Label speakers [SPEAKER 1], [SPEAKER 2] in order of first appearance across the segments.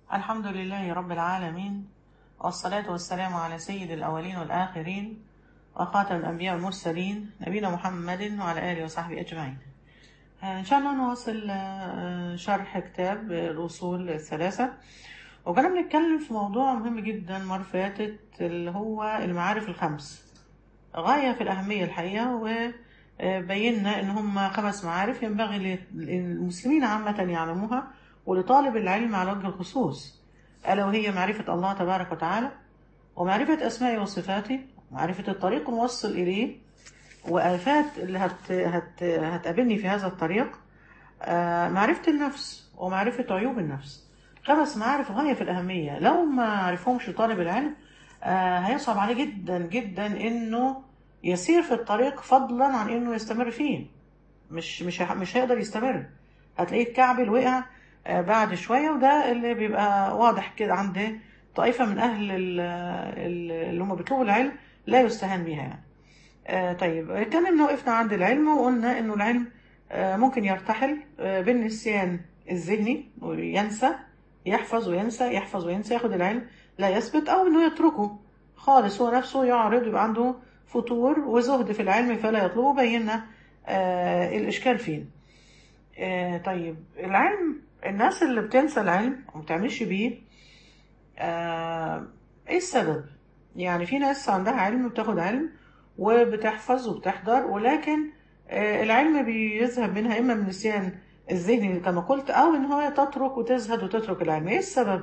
[SPEAKER 1] الحمد لله رب العالمين والصلاة والسلام على سيد الأولين والآخرين وخاتم الأنبياء والمرسلين نبينا محمد وعلى آله وصحبه أجمعين آه، إن شاء الله نواصل آه، شرح كتاب الأصول الثلاثة وكنا بنتكلم في موضوع مهم جدا المرة اللي فاتت اللي هو المعارف الخمس غاية في الأهمية الحقيقة وبينا إن هم خمس معارف ينبغي للمسلمين عامة يعلموها ولطالب العلم على وجه الخصوص ألا وهي معرفة الله تبارك وتعالى ومعرفة أسمائه وصفاته ومعرفة الطريق الموصل إليه وآفات اللي هت هت هتقابلني في هذا الطريق آه، معرفة النفس ومعرفة عيوب النفس خمس معارف غاية في الأهمية لو ما عرفهمش طالب العلم آه، هيصعب عليه جدا جدا إنه يسير في الطريق فضلا عن إنه يستمر فيه مش مش ه- مش هيقدر يستمر هتلاقيه اتكعبل وقع آه، بعد شوية وده اللي بيبقى واضح كده عند طائفة من أهل ال- ال- اللي هم بيطلبوا العلم لا يستهان بيها يعني آه، طيب اتكلمنا وقفنا عند العلم وقلنا إنه العلم آه، ممكن يرتحل آه، بالنسيان الذهني وينسى يحفظ وينسى يحفظ وينسى ياخد العلم لا يثبت أو إنه يتركه خالص هو نفسه يعرض يبقى عنده فتور وزهد في العلم فلا يطلبه بينا آه الإشكال فين آه طيب العلم الناس اللي بتنسى العلم وما بتعملش بيه آه ايه السبب يعني في ناس عندها علم وبتاخد علم وبتحفظ وبتحضر ولكن آه العلم بيذهب منها اما من نسيان الذهني كما قلت او ان هو تترك وتزهد وتترك العلم ايه السبب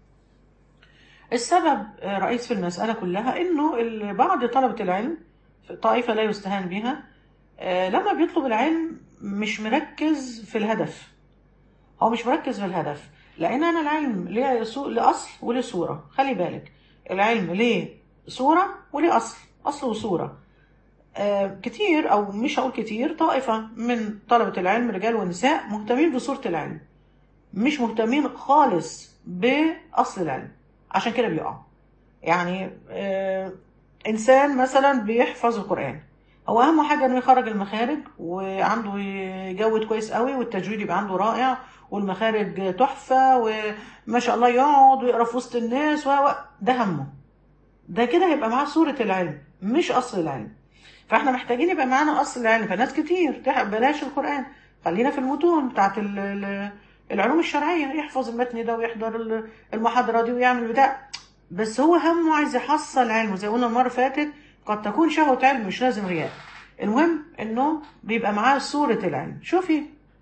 [SPEAKER 1] السبب آه، رئيس في المسألة كلها انه ال- بعض طلبة العلم طائفة لا يستهان بها آه، لما بيطلب العلم مش مركز في الهدف هو مش مركز في الهدف لان انا العلم ليه يسو- لاصل وليه صوره خلي بالك العلم ليه صوره وليه اصل اصل وصوره آه كتير او مش هقول كتير طائفه من طلبه العلم رجال ونساء مهتمين بصوره العلم مش مهتمين خالص باصل العلم عشان كده بيقعوا يعني آه انسان مثلا بيحفظ القران هو اهم حاجه انه يخرج المخارج وعنده يجود كويس قوي والتجويد يبقى عنده رائع والمخارج تحفه وما شاء الله يقعد ويقرا في وسط الناس و و- ده همه ده كده هيبقى معاه صوره العلم مش اصل العلم فاحنا محتاجين يبقى معانا اصل العلم فناس كتير تح- بلاش القران خلينا في المتون بتاعت ال- ال- العلوم الشرعيه يحفظ المتن ده ويحضر ال- المحاضره دي ويعمل بتاع بس هو همه عايز يحصل علم زي ما قلنا المره اللي فاتت قد تكون شهوه علم مش لازم رياء المهم انه بيبقى معاه صوره العلم شوفي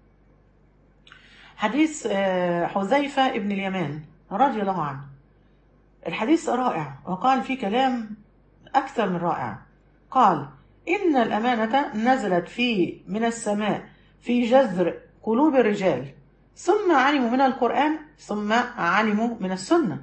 [SPEAKER 1] حديث آه، حذيفه ابن اليمان رضي الله عنه الحديث رائع وقال فيه كلام أكثر من رائع قال إن الأمانة نزلت في من السماء في جذر قلوب الرجال ثم علموا من القرآن ثم علموا من السنة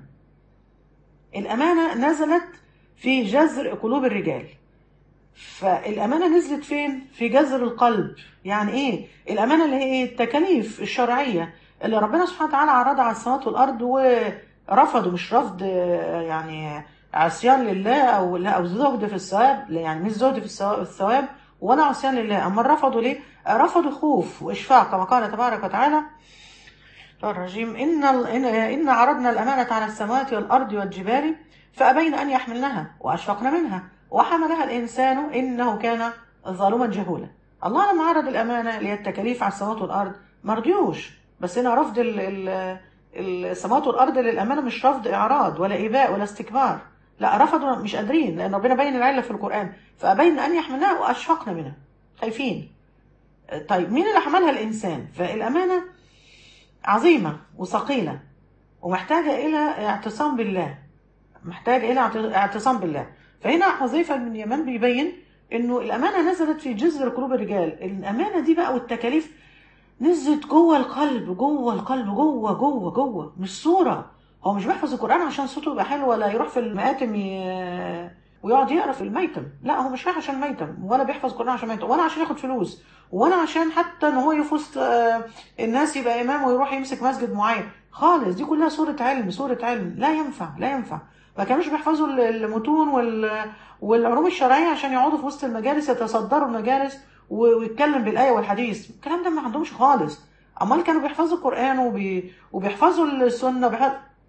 [SPEAKER 1] الأمانة نزلت في جذر قلوب الرجال فالأمانة نزلت فين؟ في جذر القلب يعني إيه؟ الأمانة اللي هي إيه؟ التكاليف الشرعية اللي ربنا سبحانه وتعالى عرضها على السماوات والأرض ورفضوا مش رفض آه، يعني عصيان لله أو لا أو زهد في الثواب لا، يعني مش زهد في الثوا- الثواب ولا عصيان لله أما رفضوا ليه؟ آه، رفضوا خوف وإشفاق كما قال تبارك وتعالى الرجيم إن ال- إن إن عرضنا الأمانة على السماوات والأرض والجبال فأبين أن يحملنها وأشفقن منها وحملها الإنسان إنه كان ظالما جهولا الله لما عرض الأمانة اللي هي التكاليف على السماوات والأرض ما رضيوش بس هنا رفض ال- ال- السماوات والأرض للأمانة مش رفض إعراض ولا إباء ولا استكبار لا رفضوا مش قادرين لأن ربنا بين العلة في القرآن فأبين أن يحملنها وأشفقن منها خايفين طيب مين اللي حملها الإنسان فالأمانة عظيمة وثقيلة ومحتاجة إلى اعتصام بالله محتاج إلى اعت- اعتصام بالله فهنا حذيفة بن اليمان بيبين إنه الأمانة نزلت في جذر قلوب الرجال الأمانة دي بقى والتكاليف نزلت جوه القلب جوه القلب جوه جوه جوه مش صورة هو مش بيحفظ القرآن عشان صوته يبقى حلو ولا يروح في المآتم ي... ويقعد يقرا في الميتم لا هو مش رايح عشان ميتم ولا بيحفظ القرآن عشان ميتم ولا عشان ياخد فلوس ولا عشان حتى ان هو يفوز آه، الناس يبقى امام ويروح يمسك مسجد معين خالص دي كلها صورة علم صورة علم لا ينفع لا ينفع ما كانوش بيحفظوا ال- المتون وال... والعلوم الشرعية عشان يقعدوا في وسط المجالس يتصدروا المجالس و- ويتكلم بالآية والحديث الكلام ده ما عندهمش خالص امال كانوا بيحفظوا القرآن وبي... وبيحفظوا السنة وبيحفظ...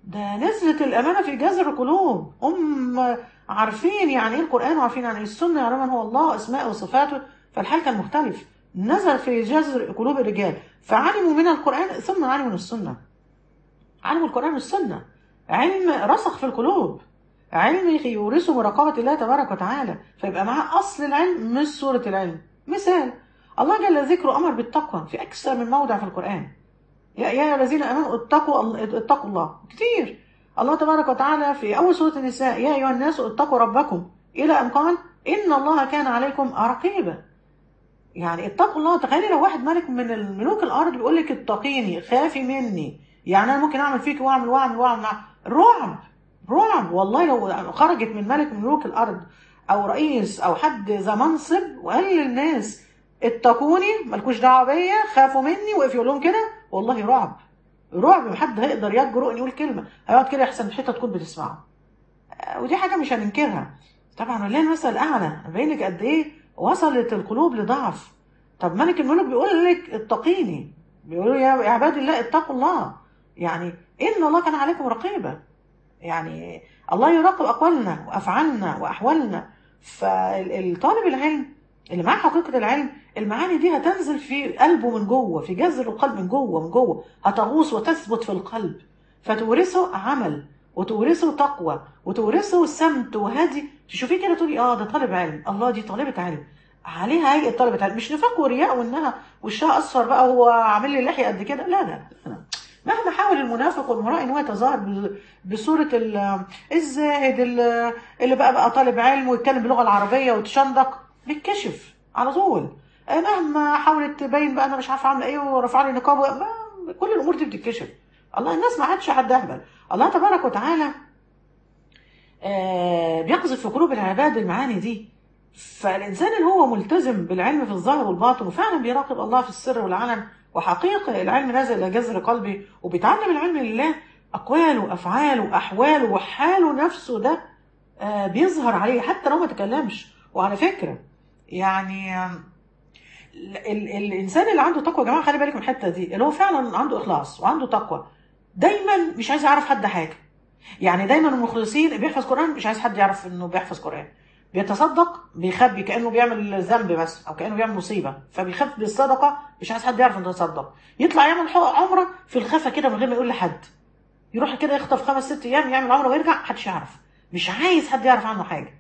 [SPEAKER 1] ده نزلت الأمانة في جذر القلوب هم عارفين يعني إيه القرآن وعارفين يعني إيه السنة يعلمون هو الله أسماءه وصفاته فالحال كان مختلف نزل في جذر قلوب الرجال فعلموا من القرآن ثم علموا من السنة علموا القرآن والسنة علم رسخ في القلوب علم يورث مراقبة الله تبارك وتعالى فيبقى معاه أصل العلم مش صورة العلم مثال الله جل ذكره أمر بالتقوى في أكثر من موضع في القرآن يا أيها الذين آمنوا اتقوا اتقوا الله كتير الله تبارك وتعالى في أول سورة النساء يا أيها الناس اتقوا ربكم إلى أن قال إن الله كان عليكم رقيبا يعني اتقوا الله تخيلي لو واحد ملك من الملوك الأرض بيقول لك اتقيني خافي مني يعني أنا ممكن أعمل فيك وأعمل وأعمل وأعمل رعب رعب والله لو خرجت من ملك من ملوك الأرض أو رئيس أو حد ذا منصب وقال للناس اتقوني مالكوش دعوه بيا خافوا مني وقف يقول لهم كده والله رعب رعب محد هيقدر يجرؤ ان يقول كلمه هيقعد كده احسن الحته تكون بتسمعه ودي حاجه مش هننكرها طبعا ولله المثل الاعلى باين لك قد ايه وصلت القلوب لضعف طب ملك الملوك بيقول لك اتقيني بيقولوا يا عباد الله اتقوا الله يعني ان الله كان عليكم رقيبا يعني الله يراقب اقوالنا وافعالنا واحوالنا فالطالب العلم اللي معاه حقيقة العلم المعاني دي هتنزل في قلبه من جوه في جذر القلب من جوه من جوه هتغوص وتثبت في القلب فتورثه عمل وتورثه تقوى وتورثه سمت وهدي تشوفيه كده تقولي اه ده طالب علم الله دي طالبة علم عليها هيئة طالبة علم مش نفاق ورياء وانها وشها اصفر بقى وهو عامل لي لحية قد كده لا لا لا مهما حاول المنافق والمرائي ان هو يتظاهر بصورة الزاهد اللي بقى بقى طالب علم ويتكلم باللغة العربية ويتشندق بيتكشف على طول مهما حاولت تبين بقى انا مش عارفه اعمل ايه ورفع لي نقاب كل الامور دي بتتكشف الله الناس ما عادش حد اهبل الله تبارك وتعالى آه بيقذف في قلوب العباد المعاني دي فالانسان اللي هو ملتزم بالعلم في الظاهر والباطن وفعلا بيراقب الله في السر والعلن وحقيقه العلم نازل الى جذر قلبي وبيتعلم العلم لله اقواله افعاله احواله وحاله نفسه ده آه بيظهر عليه حتى لو ما تكلمش وعلى فكره يعني ال الانسان اللي عنده تقوى يا جماعه خلي بالك من الحته دي اللي هو فعلا عنده اخلاص وعنده تقوى دايما مش عايز يعرف حد حاجه يعني دايما المخلصين بيحفظ قران مش عايز حد يعرف انه بيحفظ قران بيتصدق بيخبي كانه بيعمل ذنب بس او كانه بيعمل مصيبه فبيخف بالصدقه مش عايز حد يعرف انه تصدق يطلع يعمل عمره في الخفا كده من غير ما يقول لحد يروح كده يخطف خمس ست ايام يعمل عمره ويرجع محدش يعرف مش عايز حد يعرف عنه حاجه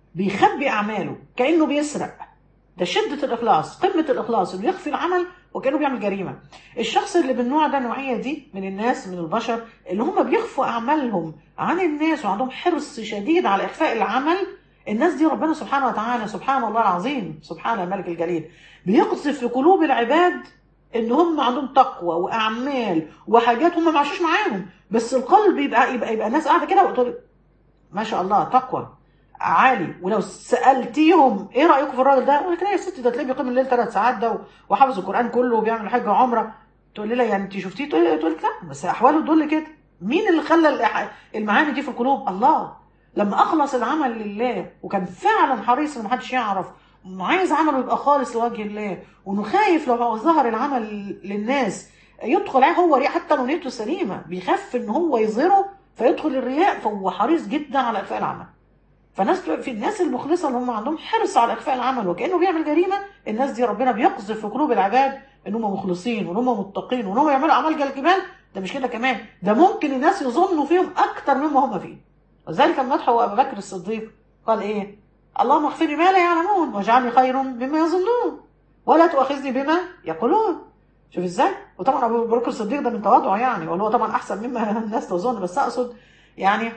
[SPEAKER 1] بيخبي اعماله كانه بيسرق ده شدة الإخلاص قمة الإخلاص اللي يخفي العمل وكأنه بيعمل جريمة الشخص اللي بالنوع ده النوعية دي من الناس من البشر اللي هم بيخفوا أعمالهم عن الناس وعندهم حرص شديد على إخفاء العمل الناس دي ربنا سبحانه وتعالى سبحان الله العظيم سبحان الملك الجليل بيقذف في قلوب العباد ان هم عندهم تقوى واعمال وحاجات هم ما عاشوش معاهم بس القلب يبقى يبقى يبقى الناس قاعده كده وتقول ما شاء الله تقوى عالي ولو سالتيهم ايه رايكم في الراجل ده؟ قلت لها يا ستي ده تلاقيه بيقيم الليل ثلاث ساعات ده وحافظ القران كله وبيعمل حجه وعمره تقول لي لا يعني انت شفتيه تقول لي تقول لك لا بس احواله تدل كده مين اللي خلى المعاني دي في القلوب؟ الله لما اخلص العمل لله وكان فعلا حريص ان محدش يعرف وعايز عمله يبقى خالص لوجه الله وانه خايف لو ظهر العمل للناس يدخل عليه هو رياء حتى لو نيته سليمه بيخاف ان هو يظهره فيدخل الرياء فهو حريص جدا على اخفاء العمل فناس في الناس المخلصه اللي هم عندهم حرص على اخفاء العمل وكانه بيعمل جريمه الناس دي ربنا بيقذف في قلوب العباد ان هم مخلصين وان هم متقين وان هم يعملوا اعمال جبال ده مش كده كمان ده ممكن الناس يظنوا فيهم اكتر مما هم فيه وذلك المدح هو ابو بكر الصديق قال ايه اللهم اغفر لي ما لا يعلمون واجعلني خير مما يظنون ولا تؤاخذني بما يقولون شوف ازاي وطبعا ابو بكر الصديق ده من تواضعه يعني وهو طبعا احسن مما الناس تظن بس اقصد يعني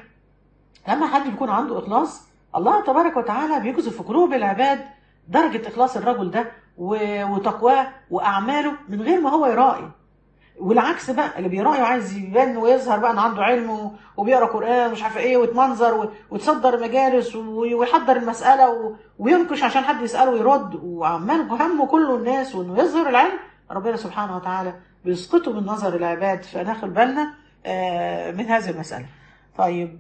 [SPEAKER 1] لما حد بيكون عنده اخلاص الله تبارك وتعالى بيجزف في قلوب العباد درجة إخلاص الرجل ده وتقواه وأعماله من غير ما هو يرائي والعكس بقى اللي بيرائي وعايز يبان ويظهر بقى انه عنده علم وبيقرا قران ومش عارف ايه ويتمنظر وتصدر مجالس ويحضر المساله وينكش عشان حد يساله ويرد وعمال همه كله الناس وانه يظهر العلم ربنا سبحانه وتعالى بيسقطه من نظر العباد فناخد بالنا من هذه المساله. طيب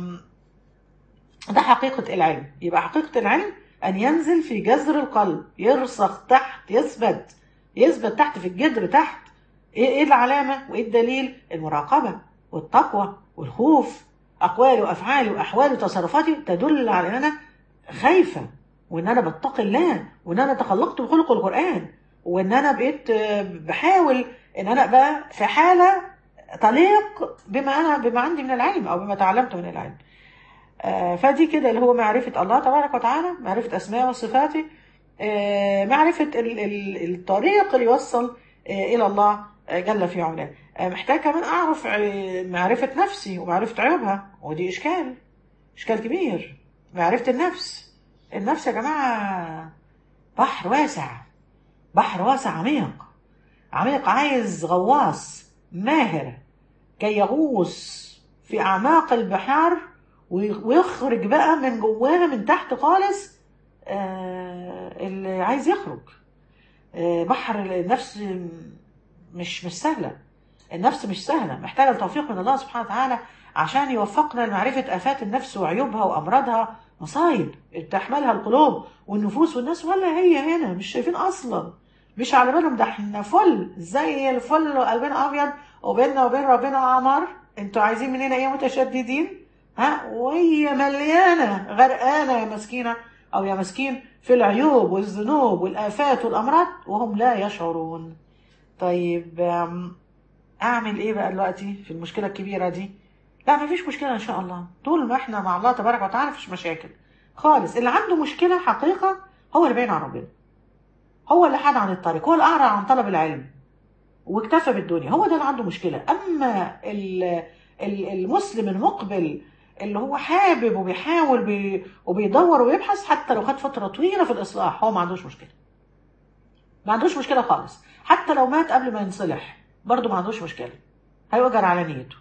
[SPEAKER 1] ده حقيقة العلم يبقى حقيقة العلم أن ينزل في جذر القلب يرسخ تحت يثبت يثبت تحت في الجذر تحت إيه العلامة وإيه الدليل المراقبة والتقوى والخوف اقوالي وافعالي واحوالي وتصرفاتي تدل على ان انا خايفه وان انا بتقي الله وان انا تخلقت بخلق القران وان انا بقيت آه، بحاول ان انا ابقى في حاله تليق بما انا بما عندي من العلم او بما تعلمت من العلم آه، فدي كده اللي هو معرفة الله تبارك وتعالى معرفة أسماء وصفاته آه، معرفة ال- ال- الطريق اللي يوصل آه، إلى الله آه، جل في علاه آه، محتاج كمان أعرف آه، معرفة نفسي ومعرفة عيوبها ودي إشكال إشكال كبير معرفة النفس النفس يا جماعة بحر واسع بحر واسع عميق عميق عايز غواص ماهر كي يغوص في أعماق البحار وي- ويخرج بقى من جواها من تحت خالص آه، اللي عايز يخرج آه، بحر النفس مش مش سهلة النفس مش سهلة محتاجة التوفيق من الله سبحانه وتعالى عشان يوفقنا لمعرفة آفات النفس وعيوبها وأمراضها مصايب تحملها القلوب والنفوس والناس ولا هي هنا مش شايفين أصلا مش على بالهم ده احنا فل زي الفل وقلبنا أبيض وبيننا وبين ربنا عمر انتوا عايزين مننا ايه متشددين ها وهي مليانة غرقانة يا مسكينة أو يا مسكين في العيوب والذنوب والآفات والأمراض وهم لا يشعرون طيب أم، أعمل إيه بقى دلوقتي في المشكلة الكبيرة دي لا مفيش مشكلة إن شاء الله طول ما إحنا مع الله تبارك وتعالى مفيش مشاكل خالص اللي عنده مشكلة حقيقة هو اللي بعيد عن ربنا هو اللي حاد عن الطريق هو اللي أعرض عن طلب العلم واكتفى بالدنيا هو ده اللي عنده مشكلة أما ال- ال- المسلم المقبل اللي هو حابب وبيحاول بي وبيدور ويبحث حتى لو خد فترة طويلة في الإصلاح هو ما عندوش مشكلة ما عندوش مشكلة خالص حتى لو مات قبل ما ينصلح برضه ما عندوش مشكلة هيؤجر على نيته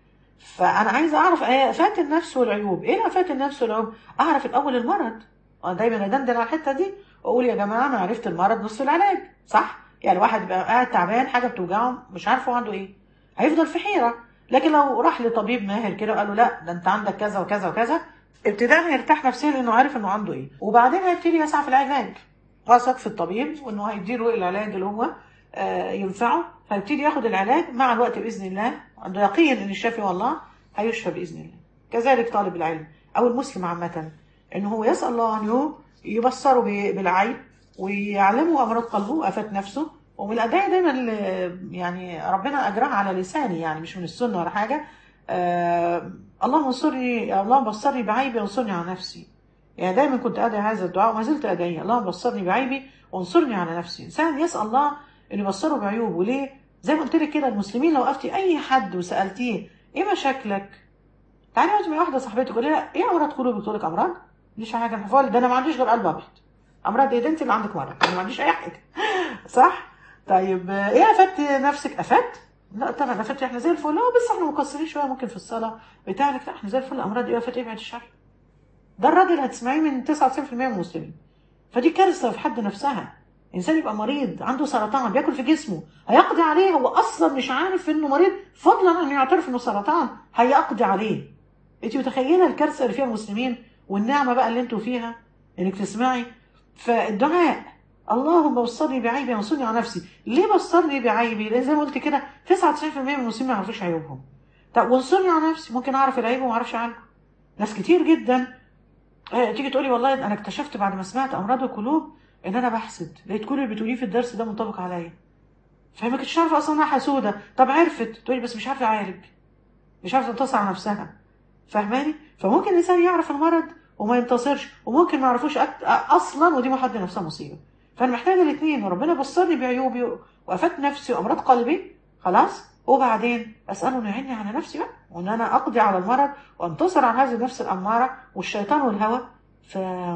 [SPEAKER 1] فأنا عايزة أعرف آفات النفس والعيوب إيه آفات النفس والعيوب أعرف الأول المرض أنا دايما أدندن على الحتة دي وأقول يا جماعة أنا عرفت المرض نص العلاج صح يعني واحد بقى قاعد تعبان حاجة بتوجعه مش عارف هو عنده إيه هيفضل في حيرة لكن لو راح لطبيب ماهر كده وقال له لا ده انت عندك كذا وكذا وكذا ابتداء هيرتاح نفسيا لانه عارف انه عنده ايه وبعدين هيبتدي يسعى في العلاج واثق في الطبيب وانه هيديله العلاج اللي هو آه، ينفعه فيبتدي ياخد العلاج مع الوقت باذن الله عنده يقين ان الشافي والله هيشفى باذن الله كذلك طالب العلم او المسلم عامه ان هو يسال الله ان يبصره ب- بالعيب ويعلمه امراض قلبه وافات نفسه ومن الادعيه دايما اللي يعني ربنا اجراها على لساني يعني مش من السنه ولا حاجه آه اللهم انصرني اللهم بصرني بعيبي وانصرني على نفسي يعني دايما كنت ادعي هذا الدعاء وما زلت ادعيه اللهم بصرني بعيبي وانصرني على نفسي انسان يسال الله ان يبصره بعيوبه ليه زي ما قلت لك كده المسلمين لو وقفتي اي حد وسالتيه ايه مشاكلك تعالي وقت واحده صاحبتي تقول لها ايه امراض قلوبك تقول لك امراض مش حاجه انا فاضل ده انا ما عنديش غير قلب ابيض امراض ايه ده انت اللي عندك مرض انا ما عنديش اي حاجه صح طيب آه، ايه افدت نفسك افدت لا طبعا افدت احنا زي الفل اه بس احنا مقصرين شويه ممكن في الصلاه بتاعك لا احنا زي الفل امراض ايه افدت ايه بعد الشر ده الراجل هتسمعيه من 99% من المسلمين فدي كارثه في حد نفسها انسان يبقى مريض عنده سرطان بياكل في جسمه هيقضي عليه هو اصلا مش عارف انه مريض فضلا عن انه يعترف انه سرطان هيقضي عليه انت متخيله الكارثه اللي فيها المسلمين والنعمه بقى اللي انتوا فيها انك تسمعي فالدعاء اللهم بصرني بعيبي وانصرني على نفسي ليه بصرني بعيبي لان زي ما قلت كده 99% من المسلمين ما يعرفوش عيوبهم طب وانصرني على نفسي ممكن اعرف العيب وما اعرفش عنه ناس كتير جدا آه، تيجي تقولي والله انا اكتشفت بعد ما سمعت امراض القلوب ان انا بحسد لقيت كل اللي بتقوليه في الدرس ده منطبق عليا فهي ما كنتش عارفه اصلا انها حسوده طب عرفت تقولي بس مش عارفه اعالج مش عارفه تنتصر على نفسها فاهماني فممكن الانسان يعرف المرض وما ينتصرش وممكن ما يعرفوش أك... اصلا ودي محد نفسها مصيبه فانا محتاجه الاثنين وربنا بصرني بعيوبي وافات نفسي وامراض قلبي خلاص وبعدين اساله انه يعيني على نفسي بقى وان انا اقضي على المرض وانتصر على هذه النفس الاماره والشيطان والهوى ف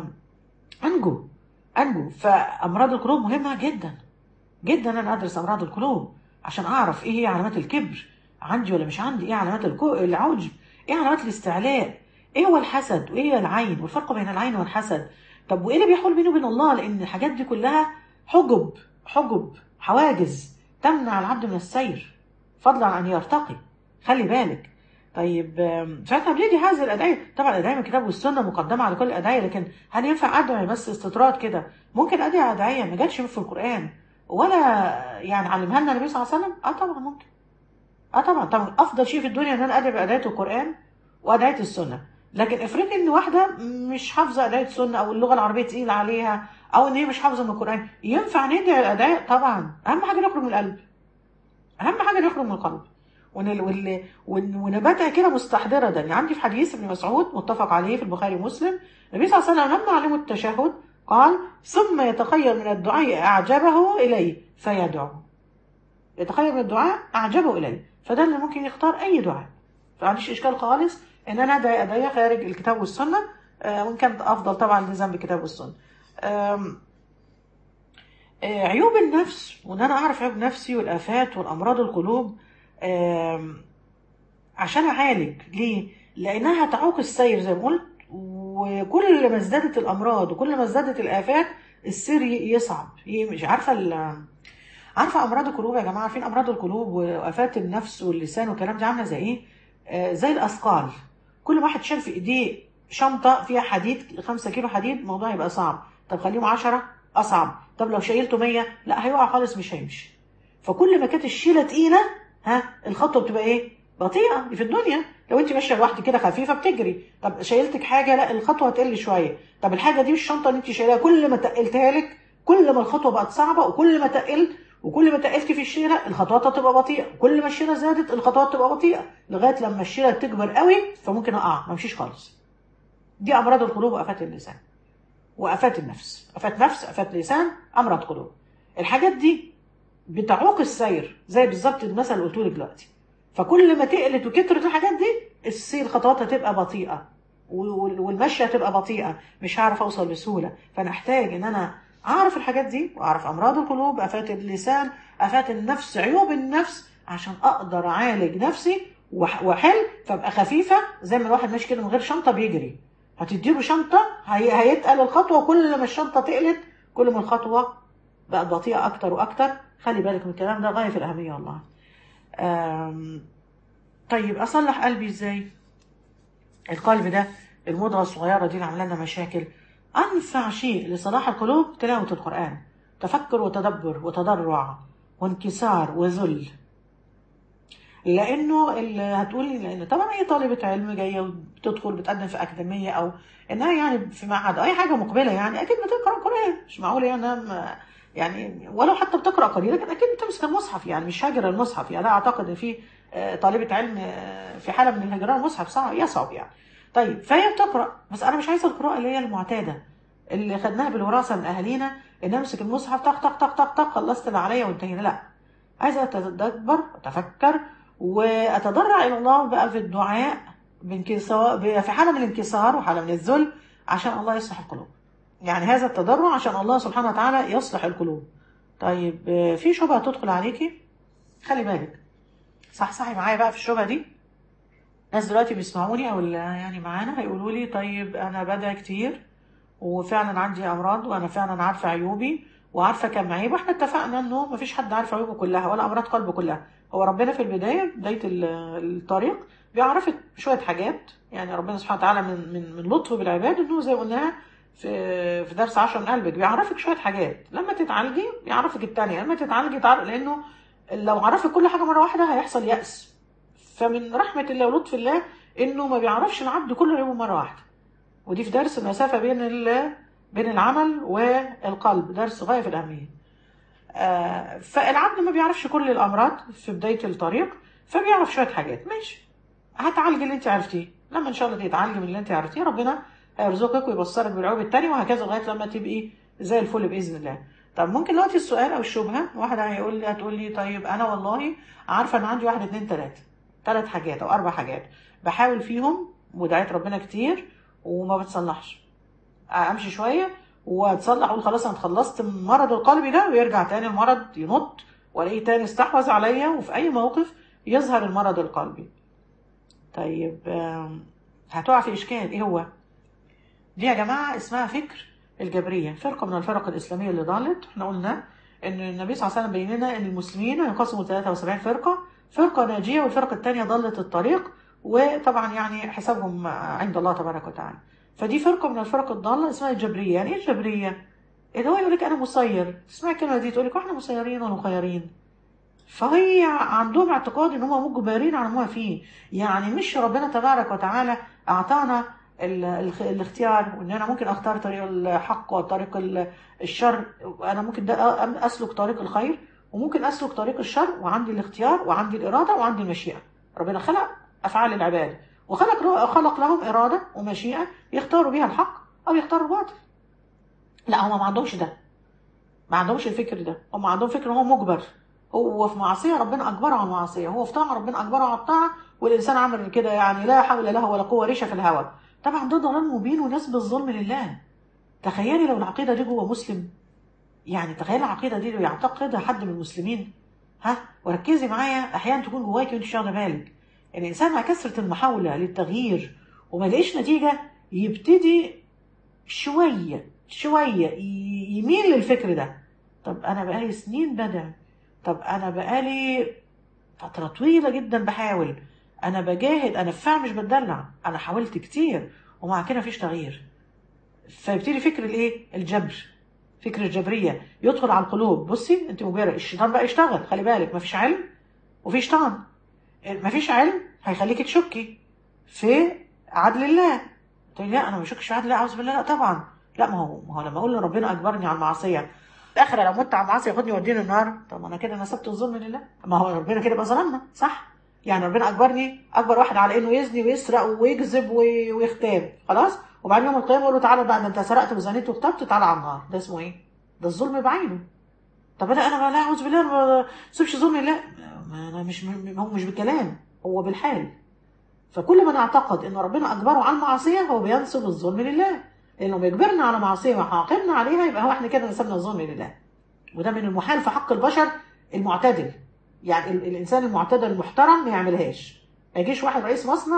[SPEAKER 1] انجو انجو فامراض القلوب مهمه جدا جدا انا ادرس امراض القلوب عشان اعرف ايه هي علامات الكبر عندي ولا مش عندي ايه علامات الكو- العجب ايه علامات الاستعلاء ايه هو الحسد وايه هي العين والفرق بين العين والحسد طب وايه اللي بيحول بيني وبين الله لان الحاجات دي كلها حجب حجب حواجز تمنع العبد من السير فضلا عن ان يرتقي خلي بالك طيب آم، فاحنا بندي هذه الادعيه طبعا الادعيه من الكتاب والسنه مقدمه على كل الادعيه لكن هل ينفع ادعي بس استطراد كده ممكن ادعي ادعيه ما جاتش في القران ولا يعني علمها لنا النبي صلى الله عليه وسلم اه طبعا ممكن اه طبعا طبعا افضل شيء في الدنيا ان انا ادعي بادعيه القران وادعيه السنه لكن افرضي ان واحده مش حافظه ادعيه السنه او اللغه العربيه تقيله عليها او ان هي مش حافظه من القران ينفع ندعي الادعيه طبعا اهم حاجه نخرج من القلب اهم حاجه نخرج من القلب ون- وال- ون- ونباتها كده مستحضره ده يعني عندي في حديث ابن مسعود متفق عليه في البخاري ومسلم النبي صلى الله عليه وسلم لما علموا التشهد قال ثم يتخير من الدعاء اعجبه اليه فيدعو يتخير من الدعاء اعجبه اليه فده اللي ممكن يختار اي دعاء فمعنديش اشكال خالص ان انا ادعي ادعيه خارج الكتاب والسنه آه، وان كانت افضل طبعا الالتزام بالكتاب والسنه آم، آه، عيوب النفس وان انا اعرف عيوب نفسي والافات والامراض القلوب آم، عشان اعالج ليه لانها تعوق السير زي ما قلت وكل ما ازدادت الامراض وكل ما ازدادت الافات السير ي- يصعب هي مش عارفه ال- عارفه امراض القلوب يا جماعه عارفين امراض القلوب وافات النفس واللسان والكلام ده عامله زي ايه آه، زي الاثقال كل واحد شال في ايديه شنطه فيها حديد 5 كيلو حديد الموضوع يبقى صعب طب خليهم 10 اصعب طب لو شيلته 100 لا هيقع خالص مش هيمشي فكل ما كانت الشيله تقيله ها الخطوه بتبقى ايه بطيئه دي في الدنيا لو انت ماشيه لوحدك كده خفيفه بتجري طب شيلتك حاجه لا الخطوه هتقل شويه طب الحاجه دي مش الشنطه اللي انت شايلها كل ما تقلتها لك كل ما الخطوه بقت صعبه وكل ما تقلت وكل ما تقلت في الشيله الخطوات هتبقى بطيئه كل ما الشيله زادت الخطوات تبقى بطيئه لغايه لما الشيله تكبر قوي فممكن اقع ما امشيش خالص دي امراض القلوب وافات اللسان وافات النفس افات نفس افات لسان امراض قلوب الحاجات دي بتعوق السير زي بالظبط المثل اللي قلته لك دلوقتي فكل ما تقلت وكترت الحاجات دي السير خطواتها تبقى بطيئه وال- والمشي هتبقى بطيئه مش هعرف اوصل بسهوله فانا احتاج ان انا اعرف الحاجات دي واعرف امراض القلوب افات اللسان افات النفس عيوب النفس عشان اقدر اعالج نفسي وأح- واحل فابقى خفيفه زي ما الواحد ماشي كده من غير شنطه بيجري هتديله شنطه هي... هيتقل الخطوه كل ما الشنطه تقلت كل ما الخطوه بقت بطيئه اكتر واكتر خلي بالك من الكلام ده غايه في الاهميه والله أم... طيب اصلح قلبي ازاي القلب ده المضغه الصغيره دي اللي عامله لنا مشاكل انفع شيء لصلاح القلوب تلاوه القران تفكر وتدبر وتضرع وانكسار وذل لانه اللي هتقولي لان طبعا اي طالبه علم جايه وبتدخل بتقدم في اكاديميه او انها يعني في معهد اي حاجه مقبله يعني اكيد بتقرا قران مش معقول يعني أنا ما- يعني ولو حتى بتقرا قليل لكن اكيد بتمسك المصحف يعني مش هاجر المصحف يعني لا اعتقد ان في آه، طالبه علم آه، في حاله من الهجران المصحف صعب يصعب يعني طيب فهي بتقرا بس انا مش عايزه القراءه اللي هي المعتاده اللي خدناها بالوراثه من اهالينا ان امسك المصحف طق طق طق طق طق خلصت اللي عليا وانتهينا لا عايزه اتدبر اتفكر واتضرع الى الله بقى في الدعاء بانكسار في حاله من الانكسار وحاله من الذل عشان الله يصلح القلوب يعني هذا التضرع عشان الله سبحانه وتعالى يصلح القلوب طيب آه، في شبهه تدخل عليكي خلي بالك صح صحي معايا بقى في الشبهه دي ناس دلوقتي بيسمعوني او اللي يعني معانا هيقولوا لي طيب انا بدعي كتير وفعلا عندي امراض وانا فعلا عارفه عيوبي وعارفه كم عيب واحنا اتفقنا انه مفيش حد عارف عيوبه كلها ولا امراض قلبه كلها هو ربنا في البدايه بدايه ال- الطريق بيعرفك شويه حاجات يعني ربنا سبحانه وتعالى من من من لطفه بالعباد انه زي ما قلنا في في درس عشر من قلبك بيعرفك شويه حاجات لما تتعالجي بيعرفك التانية لما تتعالجي تعرف لانه لو عرفك كل حاجه مره واحده هيحصل يأس فمن رحمه الله ولطف الله انه ما بيعرفش العبد كل عيوبه مره واحده ودي في درس المسافه بين ال- بين العمل والقلب درس غايه في الاهميه آه، فالعبد ما بيعرفش كل الامراض في بدايه الطريق فبيعرف شويه حاجات ماشي هتعالجي اللي انت عرفتيه لما ان شاء الله تتعالجي من اللي انت عرفتيه ربنا هيرزقك ويبصرك بالعيوب التانية وهكذا لغايه لما تبقي زي الفل باذن الله طب ممكن دلوقتي السؤال او الشبهه واحد هيقول لي هتقول لي طيب انا والله عارفه ان عندي واحد اتنين تلاته ثلاث حاجات او اربع حاجات بحاول فيهم ودعيت ربنا كتير وما بتصلحش امشي شويه واتصلح اقول خلاص انا اتخلصت من مرض القلبي ده ويرجع تاني المرض ينط والاقيه تاني استحوذ عليا وفي اي موقف يظهر المرض القلبي طيب آم، هتقع في اشكال ايه هو دي يا جماعه اسمها فكر الجبريه فرقه من الفرق الاسلاميه اللي ضلت احنا قلنا ان النبي صلى الله عليه وسلم بين لنا ان المسلمين ينقسموا 73 فرقه فرقه ناجيه والفرقه الثانيه ضلت الطريق وطبعا يعني حسابهم عند الله تبارك وتعالى فدي فرقه من الفرق الضاله اسمها الجبريه يعني ايه الجبريه اللي هو يقول لك انا مسير تسمع الكلمه دي تقول لك واحنا مسيرين ولا مخيرين فهي عندهم اعتقاد ان هم مجبرين على ما فيه يعني مش ربنا تبارك وتعالى اعطانا ال- ال- الاختيار وان انا ممكن اختار طريق الحق وطريق ال- الشر انا ممكن ده أ- اسلك طريق الخير وممكن اسلك طريق الشر وعندي الاختيار وعندي الاراده وعندي المشيئه ربنا خلق افعال العباد وخلق خلق لهم اراده ومشيئه يختاروا بيها الحق او يختاروا الباطل لا هم ما عندهمش ده ما عندهمش الفكر ده هم عندهم فكر ان هو مجبر هو في معصيه ربنا اجبره على المعصيه هو في طاعه ربنا اجبره على الطاعه والانسان عمل كده يعني لا حول له ولا قوه ريشه في الهوى طبعا ده ضلال مبين ونسب الظلم لله تخيلي لو العقيده دي جوه مسلم يعني تخيلي العقيده دي لو يعتقدها حد من المسلمين ها وركزي معايا احيانا تكون جواكي وانت مش واخده بالك الانسان مع كثره المحاوله للتغيير وما لقيش نتيجه يبتدي شويه شويه ي- يميل للفكر ده طب انا بقالي سنين بدع طب انا بقالي فتره طويله جدا بحاول انا بجاهد انا فعلا مش بتدلع انا حاولت كتير ومع كده مفيش تغيير فيبتدي فكر الايه الجبر فكر الجبريه يدخل على القلوب بصي انت مجبره الشيطان بقى يشتغل خلي بالك مفيش علم وفي شيطان مفيش علم هيخليكي تشكي في عدل الله تقولي لا انا ما بشكش في عدل الله اعوذ بالله لا طبعا لا ما هو ما هو لما اقول ربنا اجبرني على المعصيه الاخره لو مت على المعصيه ياخدني يوديني النار طب ما انا كده نسبت الظلم لله ما هو ربنا كده يبقى ظلمنا صح يعني ربنا اجبرني اكبر واحد على انه يزني ويسرق ويكذب وي- ويغتاب خلاص وبعدين يوم القيامه يقول له تعالى بقى ده انت سرقت وزنيت واغتبت تعالى على النار ده اسمه ايه؟ ده الظلم بعينه طب انا انا لا اعوذ بالله أنا ما اسيبش ظلم لا ما انا مش هو مش بالكلام هو بالحال فكل من اعتقد ان ربنا اجبره على المعصيه هو بينسب الظلم لله لان لما يجبرنا على معصيه ويعاقبنا عليها يبقى هو احنا كده نسبنا الظلم لله وده من المحال في حق البشر المعتدل يعني ال- الانسان المعتدل المحترم ما يعملهاش ما يجيش واحد رئيس مصنع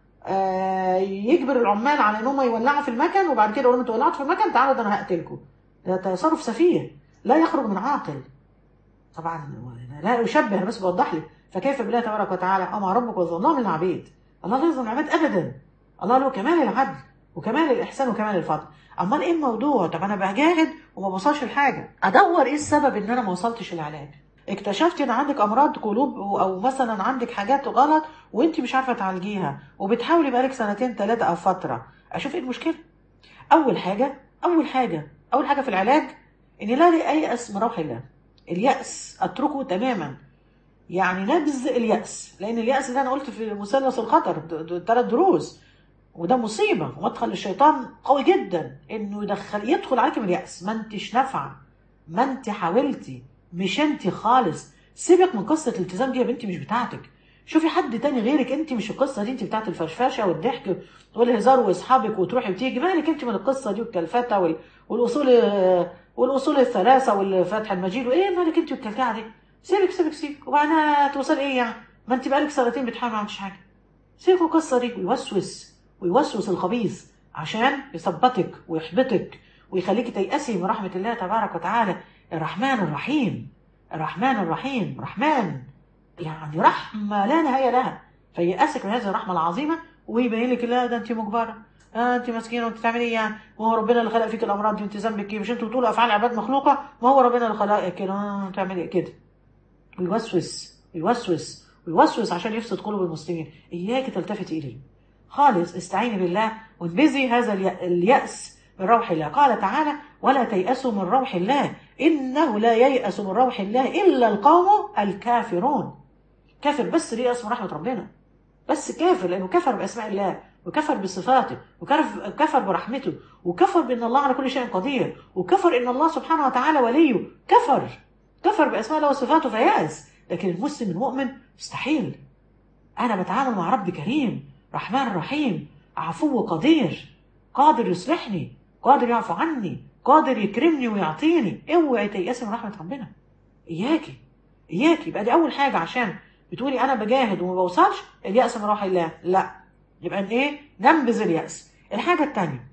[SPEAKER 1] آه، يجبر العمال على ان هم يولعوا في المكن وبعد كده يقول لهم انتوا ولعتوا في المكن تعالوا ده انا هقتلكم ده تصرف سفيه لا يخرج من عاقل طبعا لا يشبه انا بس بوضح لك فكيف بالله تبارك وتعالى اما ربك وظلام للعبيد الله لا يظلم العباد ابدا الله له كمال العدل وكمال الاحسان وكمال الفضل امال ايه الموضوع طب انا بجاهد وما بوصلش لحاجه ادور ايه السبب ان انا ما وصلتش العلاج اكتشفت ان عندك امراض قلوب او مثلا عندك حاجات غلط وانت مش عارفه تعالجيها وبتحاولي بقالك سنتين ثلاثه او فتره اشوف ايه المشكله اول حاجه اول حاجه اول حاجه في العلاج ان لا ييأس من روح الله اليأس اتركه تماما يعني نبذ اليأس لأن اليأس ده أنا قلت في مثلث الخطر ثلاث دروس وده مصيبة ومدخل الشيطان قوي جدا إنه يدخل يدخل عليك من اليأس ما أنتش نافعة ما أنت حاولتي مش أنت خالص سيبك من قصة الالتزام دي يا بنتي مش بتاعتك شوفي حد تاني غيرك انت مش القصه دي انت بتاعت الفرفشه والضحك والهزار واصحابك وتروحي وتيجي مالك انت من القصه دي والكلفته وال... والاصول والاصول الثلاثه والفتح المجيد وايه مالك انت والكلكعه دي سيبك سيبك سيبك وبعدين توصل ايه يعني ما انت بقالك سنتين بتحاول ما عملتش حاجه سيبك من القصه دي ويوسوس ويوسوس الخبيث عشان يثبتك ويحبطك ويخليك تيأسي من رحمه الله تبارك وتعالى الرحمن الرحيم الرحمن الرحيم رحمن يعني رحمه لا نهايه لها فيأسك من هذه الرحمه العظيمه ويبين لك لا ده انت مجبره آه انت مسكينه وانت بتعملي ايه يعني ما هو ربنا اللي خلق فيك الامراض دي انت ذنبك ايه مش انتوا بتقولوا افعال عباد مخلوقه ما هو ربنا اللي خلقك كده آه تعملي إيه كده ويوسوس يوسوس ويوسوس عشان يفسد قلوب المسلمين اياك تلتفتي اليه خالص استعيني بالله وانبذي هذا الي- اليأس من روح الله قال تعالى ولا تيأسوا من روح الله إنه لا ييأس من روح الله إلا القوم الكافرون كافر بس ليه يأس من رحمة ربنا بس كافر لأنه كفر بأسماء الله وكفر بصفاته وكفر كفر برحمته وكفر بأن الله على كل شيء قدير وكفر أن الله سبحانه وتعالى وليه كفر كفر بأسماء الله وصفاته فيأس لكن المسلم المؤمن مستحيل أنا بتعامل مع رب كريم رحمن رحيم عفو قدير قادر يصلحني قادر يعفو عني قادر يكرمني ويعطيني اوعي تيأسي من رحمة ربنا إياكي إياكي يبقى دي أول حاجة عشان بتقولي أنا بجاهد وما بوصلش اليأس من روح الله لا يبقى إيه ننبذ اليأس الحاجة التانية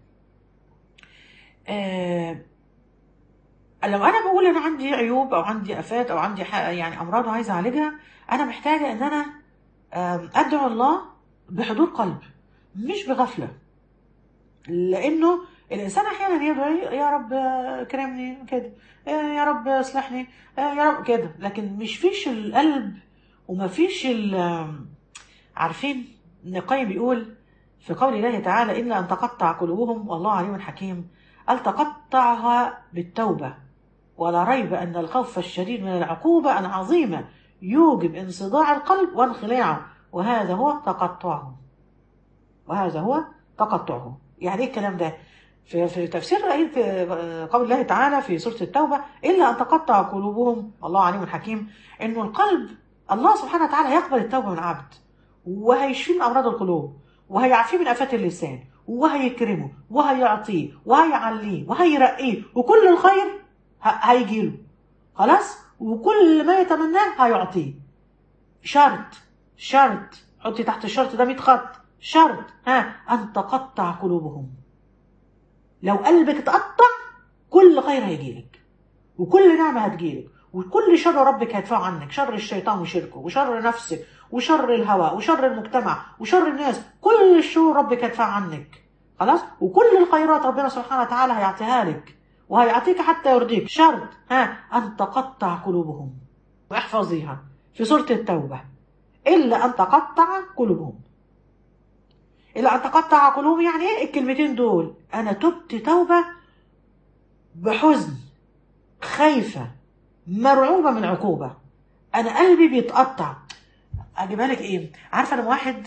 [SPEAKER 1] آه لو انا بقول انا عندي عيوب او عندي افات او عندي حق يعني امراض وعايزه اعالجها انا محتاجه ان انا آم، ادعو الله بحضور قلب مش بغفله لانه الانسان احيانا يدعي يا رب كرمني كده يا رب اصلحني يا رب كده لكن مش فيش القلب وما فيش عارفين ابن القيم بيقول في قول الله تعالى إلا أن تقطع قلوبهم والله عليم حكيم قال تقطعها بالتوبة ولا ريب أن الخوف الشديد من العقوبة العظيمة يوجب انصداع القلب وانخلاعه وهذا هو تقطعه وهذا هو تقطعه يعني ايه الكلام ده في, في تفسير آية قول الله تعالى في سورة التوبة إلا أن تقطع قلوبهم الله عليم حكيم إنه القلب الله سبحانه وتعالى يقبل التوبة من العبد وهيشفيه من أمراض القلوب وهيعفيه من آفات اللسان وهيكرمه وهيعطيه وهيعليه وهيرقيه وكل الخير هيجيله خلاص وكل ما يتمناه هيعطيه شرط شرط حطي تحت الشرط ده 100 خط شرط ها أن تقطع قلوبهم لو قلبك اتقطع كل خير هيجيلك وكل نعمة هتجيلك وكل شر ربك هيدفعه عنك شر الشيطان وشركه وشر نفسك وشر الهواء وشر المجتمع وشر الناس كل الشرور ربك هيدفع عنك خلاص وكل الخيرات ربنا سبحانه وتعالى هيعطيها لك وهيعطيك حتى يرضيك شرط ها أن تقطع قلوبهم واحفظيها في سورة التوبة إلا أن تقطع قلوبهم إلا أن تقطع قلوبهم يعني إيه الكلمتين دول أنا تبت توبة بحزن خايفة مرعوبة من عقوبة أنا قلبي بيتقطع أجيبها لك إيه عارفة لما واحد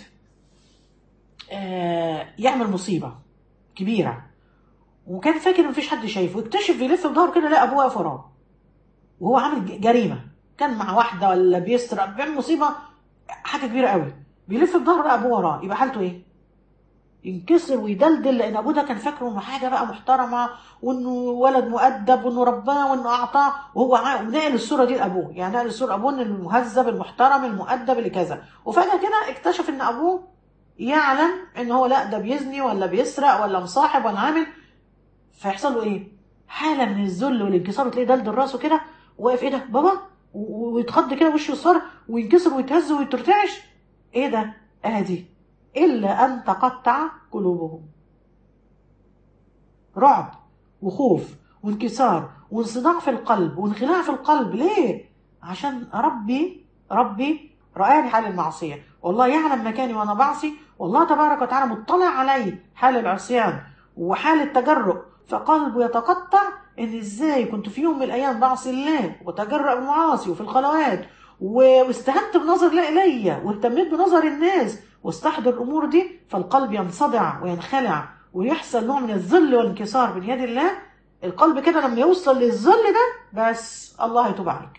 [SPEAKER 1] آه يعمل مصيبة كبيرة وكان فاكر مفيش حد شايفه يكتشف يلف بظهره كده لا ابوه واقف وراه وهو عامل جريمه كان مع واحده ولا بيسرق بيعمل مصيبه حاجه كبيره قوي بيلف بظهره لا ابوه وراه يبقى حالته ايه؟ ينكسر ويدلدل لان ابوه ده كان فاكره انه حاجه بقى محترمه وانه ولد مؤدب وانه رباه وانه اعطاه وهو نقل الصوره دي لابوه يعني نقل الصوره ابوه ان المهذب المحترم المؤدب اللي كذا وفجاه كده اكتشف ان ابوه يعلم ان هو لا ده بيزني ولا بيسرق ولا مصاحب ولا عامل فيحصل له ايه؟ حاله من الذل والانكسار وتلاقيه دلدل راسه كده واقف ايه ده بابا ويتخض كده وشه يصفر وينكسر ويتهز ويترتعش ايه ده؟ ادي الا ان تقطع قلوبهم رعب وخوف وانكسار وانصداع في القلب وانخلاع في القلب ليه؟ عشان ربي ربي رآني حال المعصية والله يعلم مكاني وأنا بعصي والله تبارك وتعالى مطلع علي حال العصيان وحال التجرؤ فقلبه يتقطع ان ازاي كنت في يوم من الايام بعصي الله وتجرأ بالمعاصي وفي الخلوات واستهنت بنظر لا الي واهتميت بنظر الناس واستحضر الامور دي فالقلب ينصدع وينخلع ويحصل نوع من الذل والانكسار من يد الله القلب كده لما يوصل للذل ده بس الله هيتوب عليك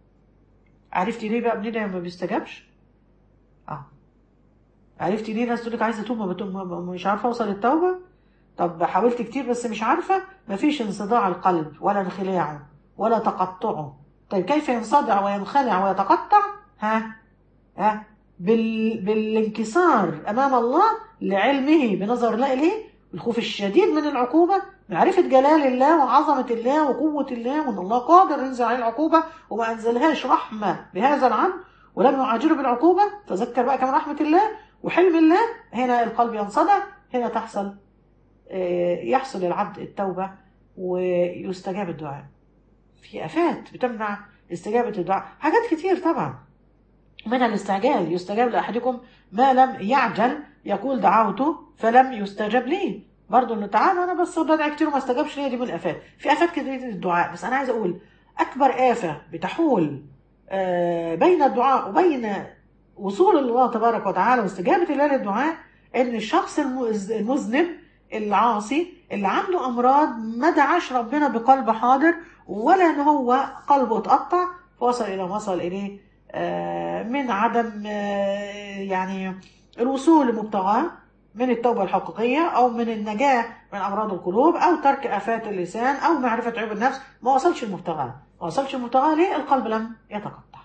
[SPEAKER 1] عرفتي ليه بقى ابننا ما بيستجابش اه عرفتي ليه ناس تقول لك عايزه اتوب مش عارفه اوصل للتوبه طب حاولت كتير بس مش عارفة مفيش انصداع القلب ولا انخلاعه ولا تقطعه طيب كيف ينصدع وينخلع ويتقطع ها ها بال... بالانكسار أمام الله لعلمه بنظر لا إليه الخوف الشديد من العقوبة معرفة جلال الله وعظمة الله وقوة الله وأن الله قادر ينزل عليه العقوبة وما أنزلهاش رحمة بهذا العبد ولم يعاجله بالعقوبة تذكر بقى كمان رحمة الله وحلم الله هنا القلب ينصدع هنا تحصل يحصل للعبد التوبة ويستجاب الدعاء في آفات بتمنع استجابة الدعاء حاجات كتير طبعا منها الاستعجال يستجاب لأحدكم ما لم يعجل يقول دعوته فلم يستجب لي برضه انه تعالى انا بس بدعي كتير وما استجابش ليا دي من الافات في افات كتير للدعاء بس انا عايز اقول اكبر افه بتحول بين الدعاء وبين وصول الله تبارك وتعالى واستجابه الله للدعاء ان الشخص المذنب العاصي اللي عنده امراض ما دعاش ربنا بقلب حاضر ولا ان هو قلبه اتقطع فوصل الى ما وصل اليه من عدم يعني الوصول لمبتغاه من التوبة الحقيقية أو من النجاة من أمراض القلوب أو ترك آفات اللسان أو معرفة عيوب النفس ما وصلش المبتغاه ما وصلش المبتغاه ليه القلب لم يتقطع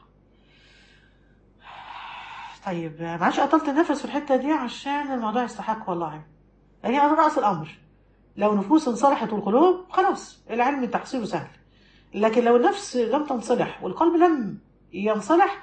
[SPEAKER 1] طيب معلش قطلت النفس في الحتة دي عشان الموضوع يستحق والله يعني هذا رأس الأمر لو نفوس انصلحت القلوب خلاص العلم تحصيله سهل لكن لو النفس لم تنصلح والقلب لم ينصلح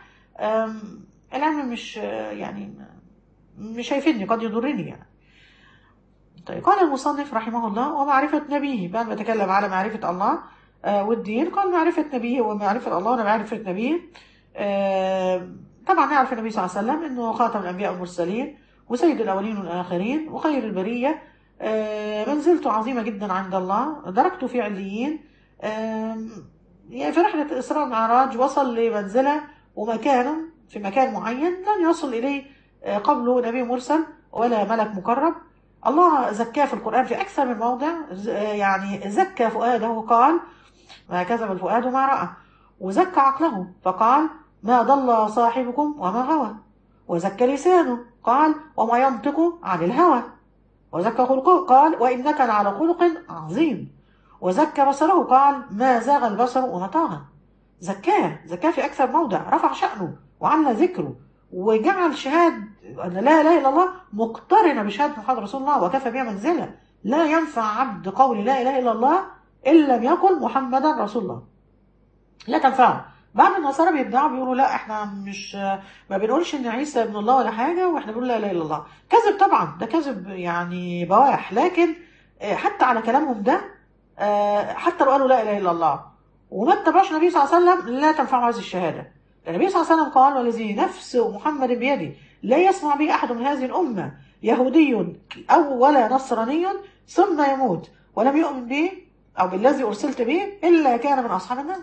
[SPEAKER 1] العلم مش يعني مش هيفيدني قد يضرني يعني طيب قال المصنف رحمه الله ومعرفة نبيه بعد ما تكلم على معرفة الله آه، والدين قال معرفة نبيه ومعرفة الله ومعرفة نبيه آه، طبعا نعرف النبي صلى الله عليه وسلم انه خاتم الانبياء والمرسلين وسيد الاولين والاخرين وخير البريه آه، منزلته عظيمه جدا عند الله درجته في عليين آم، يعني في رحله الاسراء والمعراج وصل لمنزله ومكانا في مكان معين لن يصل اليه آه، قبله نبي مرسل ولا ملك مقرب الله زكاه في القران في اكثر من موضع ز- آه، يعني زكى فؤاده قال ما كذب الفؤاد ما راى وزكى عقله فقال ما ضل صاحبكم وما غوى وزكى لسانه قال وما ينطق عن الهوى وزكى خلقه قال وإنك لعلى خلق عظيم وزكى بصره قال ما زاغ البصر وما طغى زكاه زكاه في أكثر موضع رفع شأنه وعلى ذكره وجعل شهاد أن لا إله إلا الله مقترنة بشهادة محمد رسول الله وكفى بها منزلة لا ينفع عبد قول لا إله إلا الله إن لم يقل محمدا رسول الله لا تنفعه بعض النصارى بيدعوا بيقولوا لا احنا مش ما بنقولش ان عيسى ابن الله ولا حاجه واحنا بنقول لا اله الا الله كذب طبعا ده كذب يعني بواح لكن آه، حتى على كلامهم ده آه، حتى لو قالوا لا اله الا الله وما اتبعش النبي صلى الله عليه وسلم لا تنفعه هذه الشهاده النبي صلى الله عليه وسلم قال والذي نفس محمد بيده لا يسمع به احد من هذه الامه يهودي او ولا نصراني ثم يموت ولم يؤمن به او بالذي ارسلت به الا كان من اصحاب النار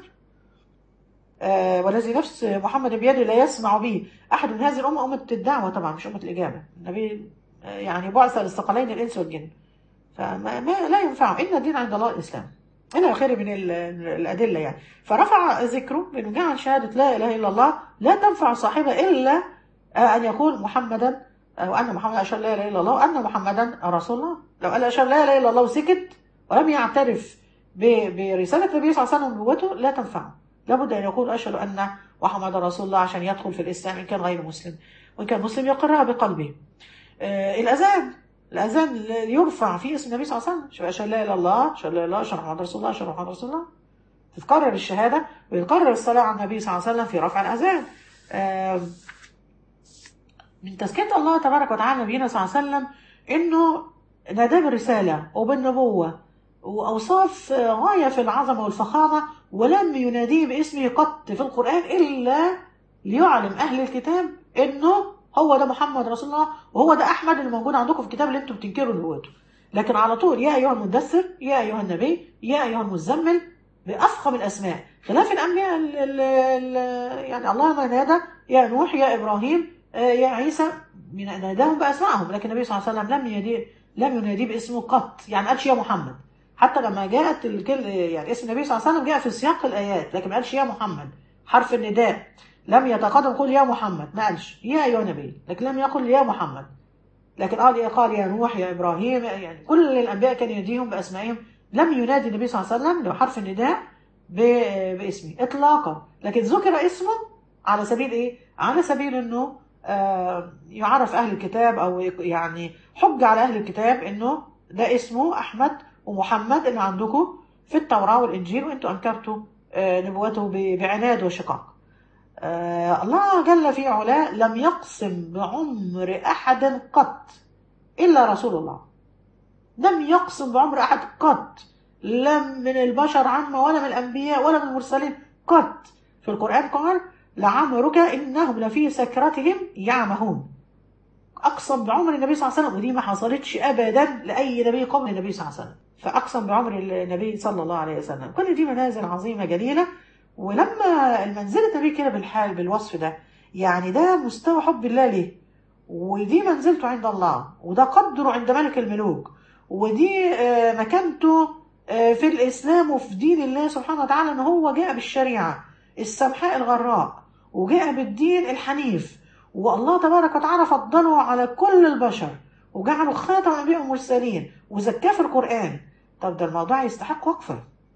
[SPEAKER 1] آه، والذي نفس محمد بيده لا يسمع به احد من هذه الامه امه الدعوه طبعا مش امه الاجابه النبي آه، يعني بعث للثقلين الانس والجن فما ما لا ينفع ان الدين عند الله الاسلام الى اخره من ال- الادله يعني فرفع ذكره بانه جعل شهاده لا اله الا الله لا تنفع صاحبها الا آه، ان يقول محمدا آه، وان محمدا اشهد لا اله الا الله وان محمدا رسول الله لو قال اشهد لا اله الا الله وسكت ولم يعترف ب- برساله النبي صلى الله عليه وسلم ونبوته لا تنفعه لابد ان يقول اشهد ان محمد رسول الله عشان يدخل في الاسلام ان كان غير مسلم وان كان مسلم يقرها بقلبه آه، الاذان الاذان يرفع في اسم النبي صلى الله عليه وسلم شوف اشهد لا اله الا الله اشهد لا اله الا الله اشهد محمد رسول الله اشهد محمد رسول الله تتكرر الشهاده ويتكرر الصلاه على النبي صلى الله عليه وسلم في رفع الاذان آه، من تزكية الله تبارك وتعالى نبينا صلى الله عليه وسلم انه ناداه بالرسالة وبالنبوة وأوصاف غاية في العظمة والفخامة ولم يناديه باسمه قط في القرآن إلا ليعلم أهل الكتاب إنه هو ده محمد رسول الله وهو ده أحمد اللي موجود عندكم في الكتاب اللي أنتم بتنكروا نبوته لكن على طول يا أيها المدثر يا أيها النبي يا أيها المزمل بأفخم الأسماء خلاف الأنبياء ال ال ال يعني الله ما نادى يا نوح يا إبراهيم آه، يا عيسى من- ناداهم بأسمائهم لكن النبي صلى الله عليه وسلم لم يناديه لم يناديه باسمه قط يعني قالش يا محمد حتى لما جاءت الكل يعني اسم النبي صلى الله عليه وسلم جاء في سياق الآيات لكن ما قالش يا محمد حرف النداء لم يتقدم يقول يا محمد ما قالش يا أيها النبي لكن لم يقل يا محمد لكن قال قال يا نوح يا إبراهيم يعني كل الأنبياء كان يناديهم بأسمائهم لم ينادي النبي صلى الله عليه وسلم لو حرف النداء ب- باسمه إطلاقا لكن ذكر اسمه على سبيل إيه؟ على سبيل إنه آه، يعرف أهل الكتاب أو يعني حج على أهل الكتاب إنه ده اسمه أحمد ومحمد اللي عندكم في التوراة والإنجيل وأنتم أنكرتوا آه، نبوته ب- بعناد وشقاق آه، الله جل في علاه لم يقسم بعمر أحد قط إلا رسول الله لم يقسم بعمر أحد قط لا من البشر عامة ولا من الأنبياء ولا من المرسلين قط في القرآن قال لعمرك إنهم لفي سكرتهم يعمهون أقسم بعمر النبي صلى الله عليه وسلم ودي ما حصلتش أبدا لأي نبي قبل النبي صلى الله عليه وسلم فأقسم بعمر النبي صلى الله عليه وسلم كل دي منازل عظيمة جليلة ولما المنزلة النبي كده بالحال بالوصف ده يعني ده مستوى حب الله ليه ودي منزلته عند الله وده قدره عند ملك الملوك ودي آه، مكانته آه، في الإسلام وفي دين الله سبحانه وتعالى إن هو جاء بالشريعة السمحاء الغراء وجاء بالدين الحنيف والله تبارك وتعالى فضله على كل البشر وجعله خاتم الأنبياء والمرسلين وزكاه في القرآن طب ده الموضوع يستحق وقفة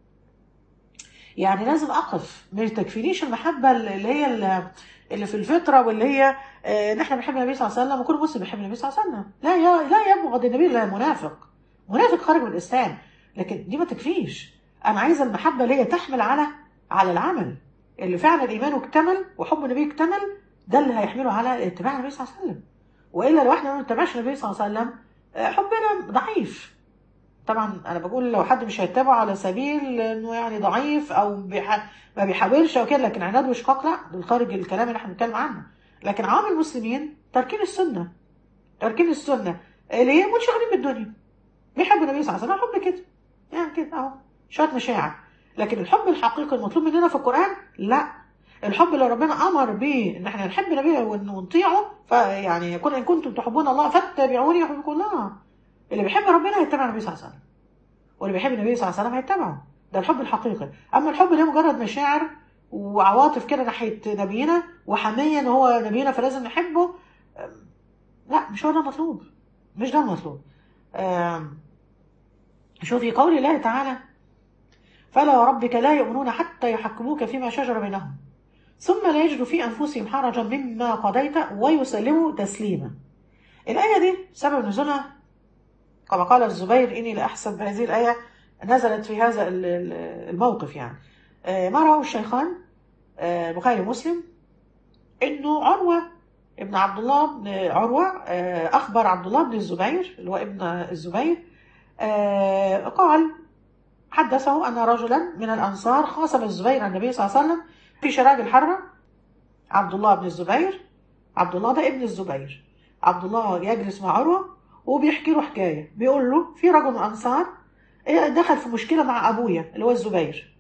[SPEAKER 1] يعني لازم أقف ما تكفينيش المحبة اللي هي اللي اللي في الفطرة واللي هي آه، ان احنا بنحب النبي صلى الله عليه وسلم وكل مسلم بيحب النبي صلى الله عليه وسلم لا يا لا يبغض النبي الا منافق منافق خارج من الاسلام لكن دي ما تكفيش انا عايزه المحبه اللي هي تحمل على على العمل اللي فعلا ايمانه اكتمل وحب النبي اكتمل ده اللي هيحمله على اتباع النبي صلى الله عليه وسلم والا لو احنا ما نتبعش النبي صلى الله عليه وسلم آه، حبنا ضعيف طبعا انا بقول لو حد مش هيتبع على سبيل انه يعني ضعيف او بيح... ما بيحاولش او كده لكن عناد وشقاق لا دول خارج الكلام اللي احنا بنتكلم عنه لكن عوام المسلمين تاركين السنه تاركين السنه ليه منشغلين بالدنيا بيحبوا النبي صلى الله عليه وسلم حب كده يعني كده اهو شويه مشاعر لكن الحب الحقيقي المطلوب مننا في القران لا الحب اللي ربنا امر بيه ان احنا نحب نبيه ونطيعه فيعني يقول ان كنتم تحبون الله فاتبعوني يحبكم الله اللي بيحب ربنا هيتبع النبي صلى الله عليه وسلم واللي بيحب النبي صلى الله عليه وسلم هيتبعه ده الحب الحقيقي اما الحب اللي هو مجرد مشاعر وعواطف كده ناحيه نبينا وحميه ان هو نبينا فلازم نحبه أم، لا مش هو ده المطلوب مش ده المطلوب أم، شوفي قول الله تعالى فلا وربك لا يؤمنون حتى يحكموك فيما شجر بينهم ثم لا يجدوا في انفسهم حرجا مما قضيت ويسلموا تسليما الايه دي سبب نزولها كما قال الزبير إني لأحسب هذه الآية نزلت في هذا ال- ال- الموقف يعني آه، ما رواه الشيخان آه، البخاري ومسلم إنه عروة ابن عبد الله بن عروة آه، أخبر عبد الله بن الزبير اللي هو ابن الزبير آه، قال حدثه أن رجلا من الأنصار خاصم الزبير عن النبي صلى الله عليه وسلم في شراج الحرة عبد الله بن الزبير عبد الله ده ابن الزبير عبد الله يجلس مع عروة وبيحكي له حكايه بيقول له في رجل من الانصار إيه، دخل في مشكله مع ابويا اللي هو الزبير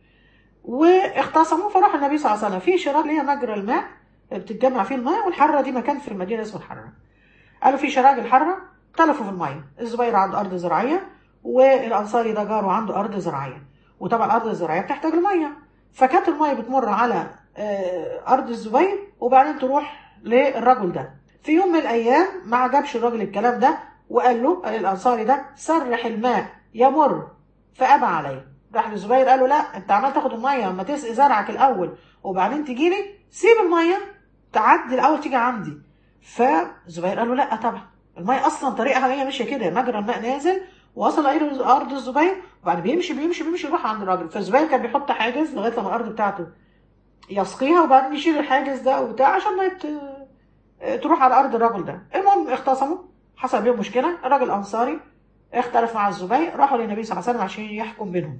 [SPEAKER 1] واختصموا فراح النبي صلى الله عليه وسلم في شراج اللي هي مجرى الماء بتتجمع فيه الماء والحره دي مكان في المدينه اسمه الحره قالوا في شراج الحره اختلفوا في الميه الزبير عنده ارض زراعيه والانصاري ده جاره عنده ارض زراعيه وطبعا الارض الزراعيه بتحتاج الميه فكانت الميه بتمر على آه، ارض الزبير وبعدين تروح للرجل ده في يوم من الايام ما عجبش الراجل الكلام ده وقال له قال الانصاري ده سرح الماء يمر فابى عليه راح للزبير قال له لا انت عمال تاخد الميه اما تسقي زرعك الاول وبعدين تجي لي سيب الميه تعدي الاول تيجي عندي فالزبير قال له لا طبعا الميه اصلا طريقها هي ماشيه كده مجرى الماء نازل وصل الى ارض الزبير وبعد بيمشي بيمشي بيمشي يروح عند الراجل فالزبير كان بيحط حاجز لغايه لما الارض بتاعته يسقيها وبعدين يشيل الحاجز ده وبتاع عشان ما يت... تروح على ارض الرجل ده المهم اختصموا حصل بيهم مشكله الراجل انصاري اختلف مع الزبير راحوا للنبي صلى الله عليه وسلم عشان يحكم بينهم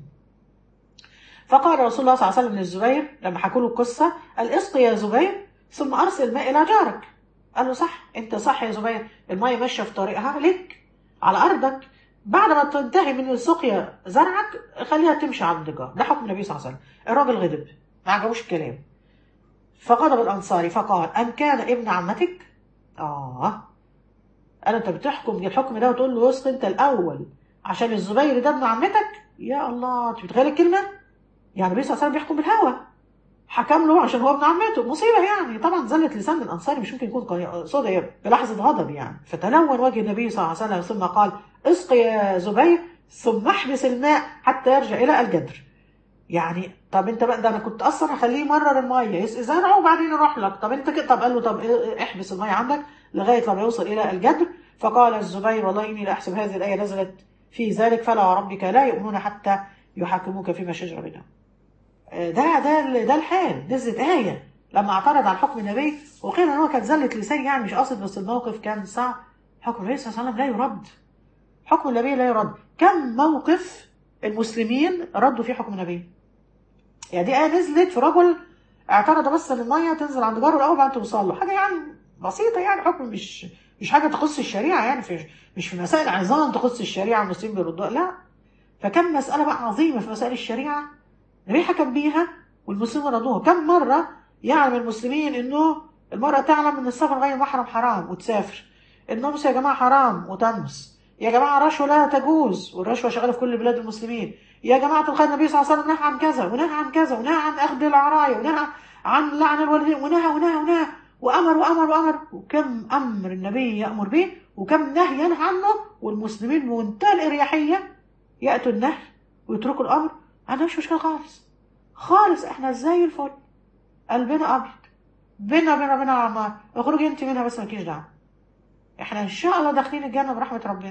[SPEAKER 1] فقال رسول الله صلى الله عليه وسلم للزبير لما حكوا له القصه قال اسقي يا زبير ثم ارسل الماء الى جارك قال له صح انت صح يا زبير الميه ماشيه في طريقها لك على ارضك بعد ما تنتهي من سقيا زرعك خليها تمشي عند الجار ده حكم النبي صلى الله عليه وسلم الراجل غضب ما عجبوش الكلام فغضب الانصاري فقال ان كان ابن عمتك اه قال انت بتحكم الحكم ده وتقول له اسق انت الاول عشان الزبير ده ابن عمتك يا الله انت بتخيل الكلمه يعني النبي صلى الله عليه وسلم بيحكم بالهوى حكم له عشان هو ابن عمته مصيبه يعني طبعا زله لسان الانصاري مش ممكن يكون صدى بلحظه غضب يعني فتلون وجه النبي صلى الله عليه وسلم ثم قال اسق يا زبير ثم احبس الماء حتى يرجع الى الجدر يعني طب انت بقى ده انا كنت اصلا اخليه يمرر الميه يسقي زرعه وبعدين يروح لك طب انت كده طب قال له طب احبس الميه عندك لغايه لما يوصل الى الجدر فقال الزبير والله اني لاحسب هذه الايه نزلت في ذلك فلا وربك لا يؤمنون حتى يحاكموك فيما شجر بينهم ده ده ده الحال نزلت آية لما اعترض على حكم النبي وقيل ان هو كان زلة لسان يعني مش قاصد بس الموقف كان صعب حكم النبي صلى الله عليه وسلم لا يرد حكم النبي لا يرد كم موقف المسلمين ردوا فيه حكم النبي يعني دي آية نزلت في رجل اعترض بس ان المية تنزل عند جاره الأول بعد توصل له حاجة يعني بسيطة يعني حكم مش مش حاجة تخص الشريعة يعني في مش في مسائل عظام تخص الشريعة المسلمين بيردوها لا فكم مسألة بقى عظيمة في مسائل الشريعة النبي حكم بيها والمسلمين رضوها كم مرة يعلم المسلمين انه المرأة تعلم ان السفر غير محرم حرام وتسافر النمس يا جماعة حرام وتنمس يا جماعة الرشوة لا تجوز والرشوة شغالة في كل بلاد المسلمين يا جماعة الخير النبي صلى الله عليه وسلم نهى عن كذا ونهى عن كذا ونهى عن أخذ العراية ونهى عن لعن الوالدين ونهى ونهى ونهى وأمر وأمر وأمر وكم أمر النبي يأمر به وكم نهي ينهى عنه والمسلمين بمنتهى الإريحية يأتوا النهي ويتركوا الأمر عندهمش مشكلة خالص خالص احنا زي الفل قلبنا ابيض بينا بينا بينا عمار اخرجي انت منها بس مالكيش دعوه احنا ان شاء الله داخلين الجنه برحمه ربنا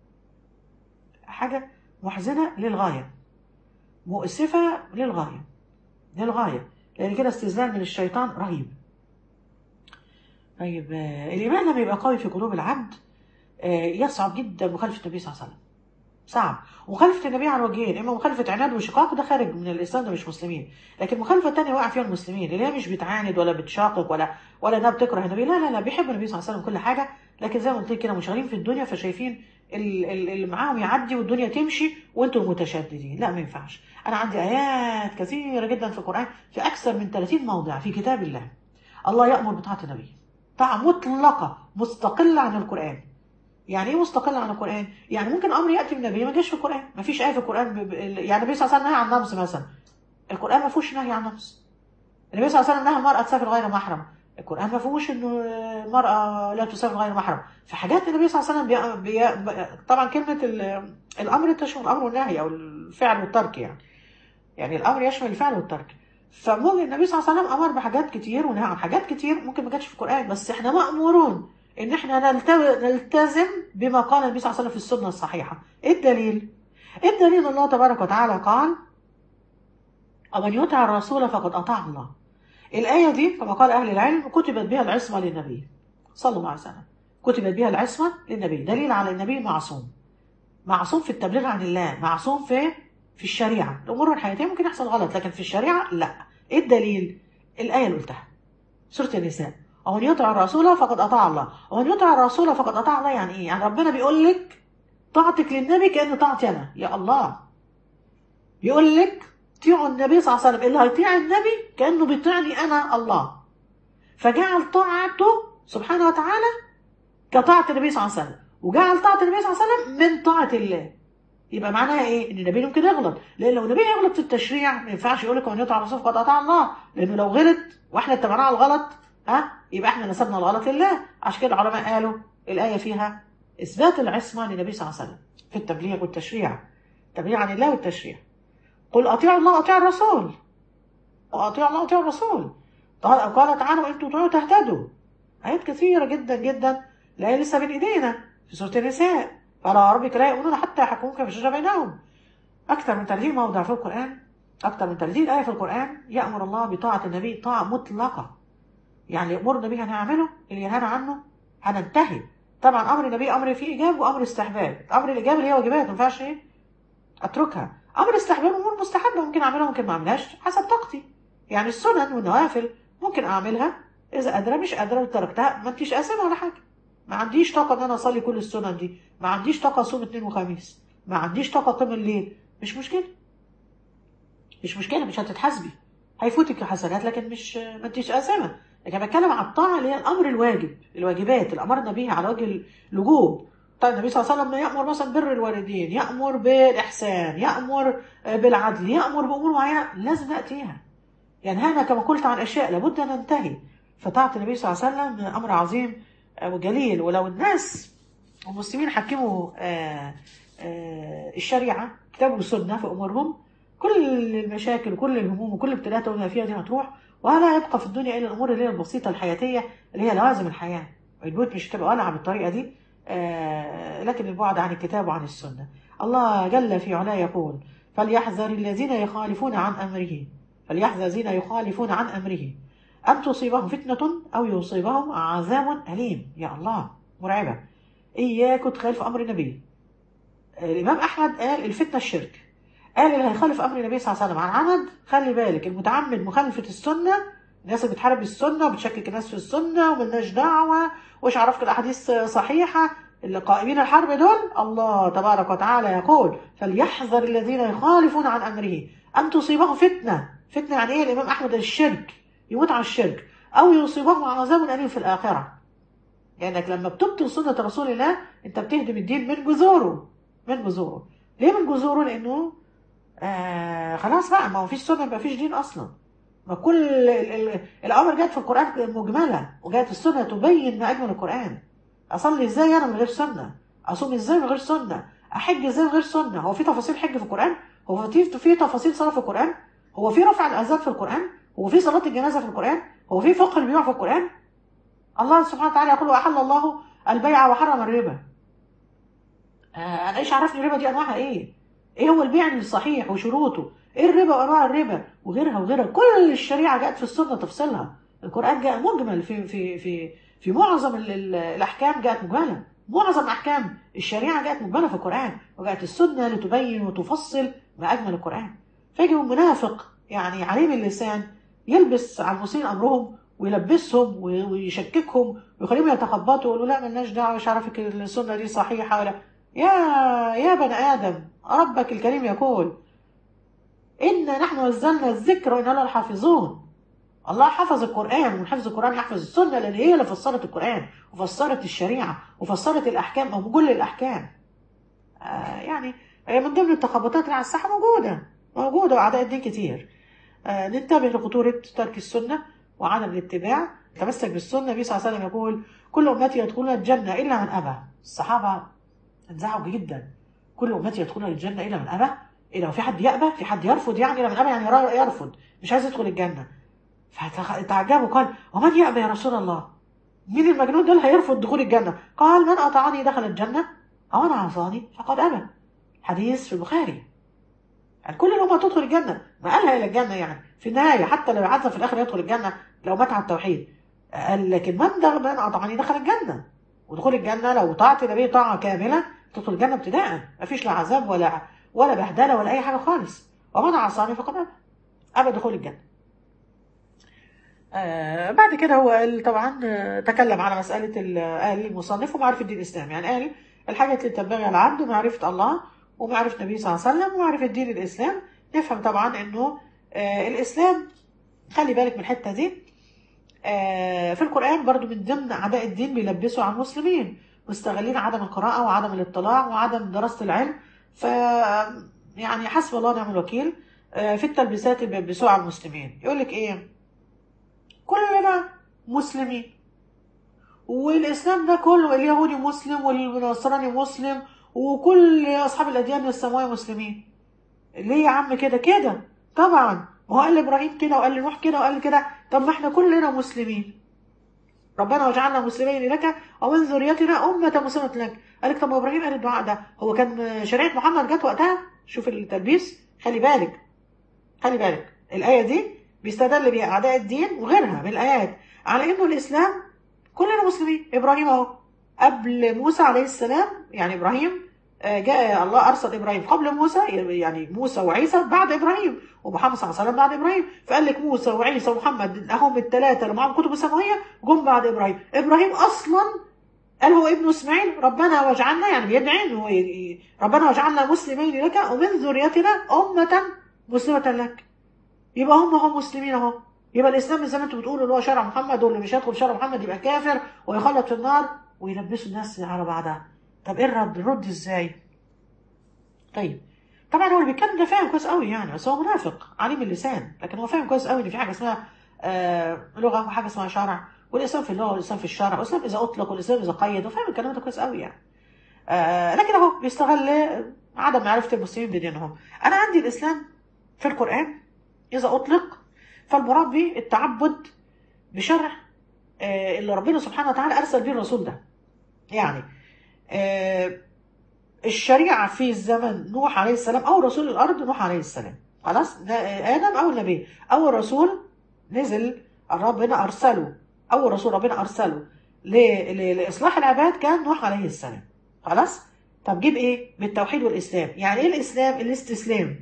[SPEAKER 1] حاجه محزنه للغايه مؤسفه للغايه للغايه لان كده استذلال من الشيطان رهيب طيب الايمان لما يبقى قوي في قلوب العبد آه، يصعب جدا مخالفه النبي صلى الله عليه وسلم صعب مخالفه النبي على وجهين اما مخالفه عناد وشقاق ده خارج من الاسلام ده مش مسلمين لكن مخالفه تانية وقع فيها المسلمين اللي هي مش بتعاند ولا بتشاقق ولا ولا انها بتكره النبي لا لا لا بيحب النبي صلى الله عليه وسلم كل حاجه لكن زي ما قلت لك كده منشغلين في الدنيا فشايفين ال- ال- اللي معاهم يعدي والدنيا تمشي وانتم متشددين لا ما ينفعش انا عندي ايات كثيره جدا في القران في اكثر من 30 موضع في كتاب الله الله يامر بطاعه النبي طاعه مطلقه مستقله عن القران يعني ايه مستقله عن القران يعني ممكن امر ياتي من النبي ما جاش في القران ما فيش ايه في القران ب... ب... يعني النبي صلى الله عليه وسلم نهى عن النمس مثلا القران ما فيهوش نهي عن النمس النبي صلى الله عليه وسلم نهى المراه تسافر غير محرم القران ما فيهوش انه المراه لا تسافر غير محرم في حاجات النبي صلى الله عليه وسلم بي... بي... طبعا كلمه ال... الامر تشمل الامر والنهي او الفعل والترك يعني يعني الامر يشمل الفعل والترك فممكن النبي صلى الله عليه وسلم امر بحاجات كتير ونهى عن حاجات كتير ممكن ما جاتش في القران بس احنا مامورون ان احنا نلت- نلتزم بما قال النبي صلى الله عليه وسلم في السنه الصحيحه ايه الدليل الدليل الله تبارك وتعالى قال ومن يطع الرسول فقد اطاع الله الايه دي كما قال اهل العلم كتبت بها العصمه للنبي صلى الله عليه وسلم كتبت بها العصمه للنبي دليل على النبي معصوم معصوم في التبليغ عن الله معصوم في في الشريعه الامور الحياتيه ممكن يحصل غلط لكن في الشريعه لا ايه الدليل الايه اللي قلتها سوره النساء ومن يطع الرسول فقد اطاع الله ومن يطع الرسول فقد اطاع الله يعني ايه يعني ربنا بيقول لك طاعتك للنبي كان طاعتي انا يا الله بيقول لك طيعوا النبي صلى الله عليه وسلم اللي هيطيع النبي كانه بيطيعني انا الله فجعل طاعته سبحانه وتعالى كطاعه النبي صلى الله عليه وسلم وجعل طاعه النبي صلى الله عليه وسلم من طاعه الله يبقى معناها ايه؟ ان النبي ممكن يغلط، لان لو النبي يغلط في التشريع ما ينفعش يقول لك ومن يطع الرسول فقد اطاع الله، لانه لو غلط واحنا اتبعناه على الغلط ها يبقى احنا نسبنا الغلط لله، عشان كده العلماء قالوا الايه فيها اثبات العصمه للنبي صلى الله عليه وسلم في التبليغ والتشريع. التبليغ عن الله والتشريع. قل اطيعوا الله واطيعوا الرسول. واطيعوا الله واطيعوا الرسول. قال قال تعالى وان تطيعوا تهتدوا. ايات كثيره جدا جدا الايه لسه بين ايدينا في سوره النساء. فلا ربك لا يؤمنون حتى يحكموك في الشجره بينهم. أكثر من 30 موضع في القرآن أكثر من 30 آية في القرآن يأمر الله بطاعة النبي طاعة مطلقة يعني يأمرنا به هنعمله اللي ينهانا عنه هننتهي طبعا أمر النبي أمر فيه إيجاب وأمر استحباب أمر الإيجاب اللي هي واجبات ما ينفعش إيه أتركها أمر استحباب أمور مستحبة ممكن أعملها ممكن ما أعملهاش حسب طاقتي يعني السنن والنوافل ممكن أعملها إذا قادرة مش قادرة وتركتها ما انتيش قاسمة ولا حاجة ما عنديش طاقة إن أنا أصلي كل السنن دي ما عنديش طاقة أصوم اثنين وخميس ما عنديش طاقة أقيم الليل مش مشكلة مش مشكلة مش هتتحاسبي هيفوتك حسنات لكن مش ما انتيش قاسمة لكن بتكلم على الطاعة اللي هي الأمر الواجب الواجبات اللي أمرنا بيها على وجه اللجوء طيب النبي صلى الله عليه وسلم يأمر مثلا بر الوالدين يأمر بالإحسان يأمر بالعدل يأمر بأمور معينة لازم نأتيها ينهانا كما قلت عن أشياء لابد أن ننتهي فطاعة النبي صلى الله عليه وسلم أمر عظيم وجليل ولو الناس المسلمين حكموا آآ آآ الشريعة كتاب والسنة في أمورهم كل المشاكل وكل الهموم وكل الابتلاءات اللي فيها دي هتروح ولا يبقى في الدنيا إلا الأمور اللي هي البسيطة الحياتية اللي هي لوازم الحياة البيوت مش هتبقى ولعة بالطريقة دي لكن البعد عن الكتاب وعن السنة الله جل في علاه يقول فليحذر الذين يخالفون عن أمره فليحذر الذين يخالفون عن أمره أن تصيبهم فتنة أو يصيبهم عذاب أليم يا الله مرعبة إياكم تخالفوا أمر النبي الإمام أحمد قال الفتنة الشرك قال اللي هيخالف أمر النبي صلى الله عليه وسلم عن عمد خلي بالك المتعمد مخالفة السنة الناس اللي بتحارب السنة وبتشكك الناس في السنة وملناش دعوة وش عرفك الأحاديث صحيحة اللي قائمين الحرب دول الله تبارك وتعالى يقول فليحذر الذين يخالفون عن أمره أن تصيبهم فتنة فتنة يعني إيه الإمام أحمد الشرك يموت على الشرك أو يصيبهم عذاب أليم في الآخرة لأنك يعني لما بتبطل سنة رسول الله أنت بتهدم الدين من جذوره من جذوره ليه من جذوره؟ لأنه آه خلاص بقى ما هو فيش سنة ما فيش دين أصلا ما كل ال ال الأمر جات في القرآن مجملة وجات السنة تبين ما أجمل القرآن أصلي إزاي أنا من غير سنة أصوم إزاي من غير سنة أحج إزاي من غير سنة هو في تفاصيل حج في القرآن هو في في تفاصيل صلاة في القرآن هو في رفع الأذان في القرآن هو في صلاة الجنازة في القرآن هو في فقه البيوع في القرآن الله سبحانه وتعالى يقول وأحل الله البيع وحرم الربا آه أنا إيش عرفني الربا دي أنواعها إيه إيه هو البيع الصحيح وشروطه إيه الربا وأنواع الربا وغيرها وغيرها كل الشريعة جاءت في السنة تفصيلها القرآن جاء مجمل في في في في معظم ال ال الأحكام جاءت مجملة معظم احكام الشريعه جاءت مجمله في القران وجاءت السنه لتبين وتفصل ما اجمل القران فيجي المنافق يعني عليم اللسان يلبس على المسلمين امرهم ويلبسهم ويشككهم ويخليهم يتخبطوا ويقولوا لا ملناش دعوه مش عارفك السنه دي صحيحه ولا يا يا بني ادم ربك الكريم يقول إنا نحن نزلنا الذكر وإنا له لحافظون الله حفظ القرآن ومن حفظ القرآن يحفظ السنة لأن هي اللي فسرت القرآن وفسرت الشريعة وفسرت الأحكام أو كل الأحكام آه يعني من ضمن التخبطات اللي على الساحة موجودة موجودة وأعداء الدين كتير آه ننتبه لخطورة ترك السنة وعدم الاتباع تمسك بالسنة النبي صلى الله عليه وسلم يقول كل أمتي يدخلون الجنة إلا من أبى الصحابة انزعجوا جدا كل أمتي يدخلون الجنة إلا من أبى إيه لو في حد يأبى في حد يرفض يعني لما أبى يعني يرفض مش عايز يدخل الجنة فتعجبوا قال ومن يأبى يا رسول الله مين المجنون ده اللي هيرفض دخول الجنة قال من أطاعني دخل الجنة أو من عصاني فقد أبى حديث في البخاري يعني كل الأمة تدخل الجنة ما قالها إلى الجنة يعني في النهاية حتى لو عزم في الآخر يدخل الجنة لو مات على التوحيد قال لكن من ده من أطاعني دخل الجنة ودخول الجنة لو طاعت النبي طاعة كاملة تدخل الجنة ابتداء مفيش لا عذاب ولا ولا بهدله ولا اي حاجه خالص ومن عصاني فقد ابى ابى دخول الجنه آه بعد كده هو طبعا تكلم على مساله قال المصنف ومعرفه الدين الاسلامي يعني قال الحاجات اللي تنبغي على العبد معرفه الله ومعرفه النبي صلى الله عليه وسلم ومعرفه دين الاسلام نفهم طبعا انه آه الاسلام خلي بالك من الحته دي آه في القران برضو من ضمن اعداء الدين بيلبسوا على المسلمين مستغلين عدم القراءه وعدم الاطلاع وعدم دراسه العلم ف يعني حسب الله ونعم الوكيل في التلبيسات اللي بيلبسوها على المسلمين يقول لك ايه كلنا مسلمين والاسلام ده كله اليهودي مسلم والنصراني مسلم وكل اصحاب الاديان السماويه مسلمين ليه يا عم كده كده طبعا ما هو قال لابراهيم كده وقال لنوح كده وقال كده طب ما احنا كلنا مسلمين ربنا وجعلنا مسلمين لك ومن ذريتنا أمة مسلمة لك قال لك طب ابراهيم قال الدعاء ده هو كان شريعة محمد جت وقتها شوف التلبيس خلي بالك خلي بالك الآية دي بيستدل بيها أعداء الدين وغيرها من الآيات على إنه الإسلام كلنا مسلمين إبراهيم أهو قبل موسى عليه السلام يعني إبراهيم جاء الله أرسل إبراهيم قبل موسى يعني موسى وعيسى بعد إبراهيم ومحمد صلى الله عليه وسلم بعد إبراهيم فقال لك موسى وعيسى ومحمد هم الثلاثة اللي معاهم كتب السماوية جم بعد إبراهيم إبراهيم أصلا قال هو ابن اسماعيل ربنا واجعلنا يعني بيدعي انه ربنا واجعلنا مسلمين لك ومن ذريتنا أمة مسلمة لك يبقى هم هم مسلمين اهو يبقى الاسلام زي ما انتم بتقولوا اللي هو شرع محمد واللي مش هيدخل شرع محمد يبقى كافر ويخلد في النار ويلبسوا الناس على بعضها طب ايه الرد الرد ازاي طيب طبعا هو اللي بيتكلم ده فاهم كويس قوي يعني بس هو منافق عليم اللسان لكن هو فاهم كويس قوي ان في حاجه اسمها آه لغه وحاجه اسمها شرع والاسلام في اللغه والاسلام في الشرع والاسلام اذا اطلق والاسلام اذا قيد وفاهم الكلام ده كويس قوي يعني آه لكن اهو بيستغل عدم معرفه المسلمين بدينهم انا عندي الاسلام في القران اذا اطلق فالمراد به التعبد بشرع آه اللي ربنا سبحانه وتعالى ارسل به الرسول ده يعني آه الشريعة في زمن نوح عليه السلام أو رسول الأرض نوح عليه السلام خلاص ده آدم أو النبي أول رسول نزل ربنا أرسله أول رسول ربنا أرسله لإصلاح العباد كان نوح عليه السلام خلاص طب جيب إيه بالتوحيد والإسلام يعني إيه الإسلام الاستسلام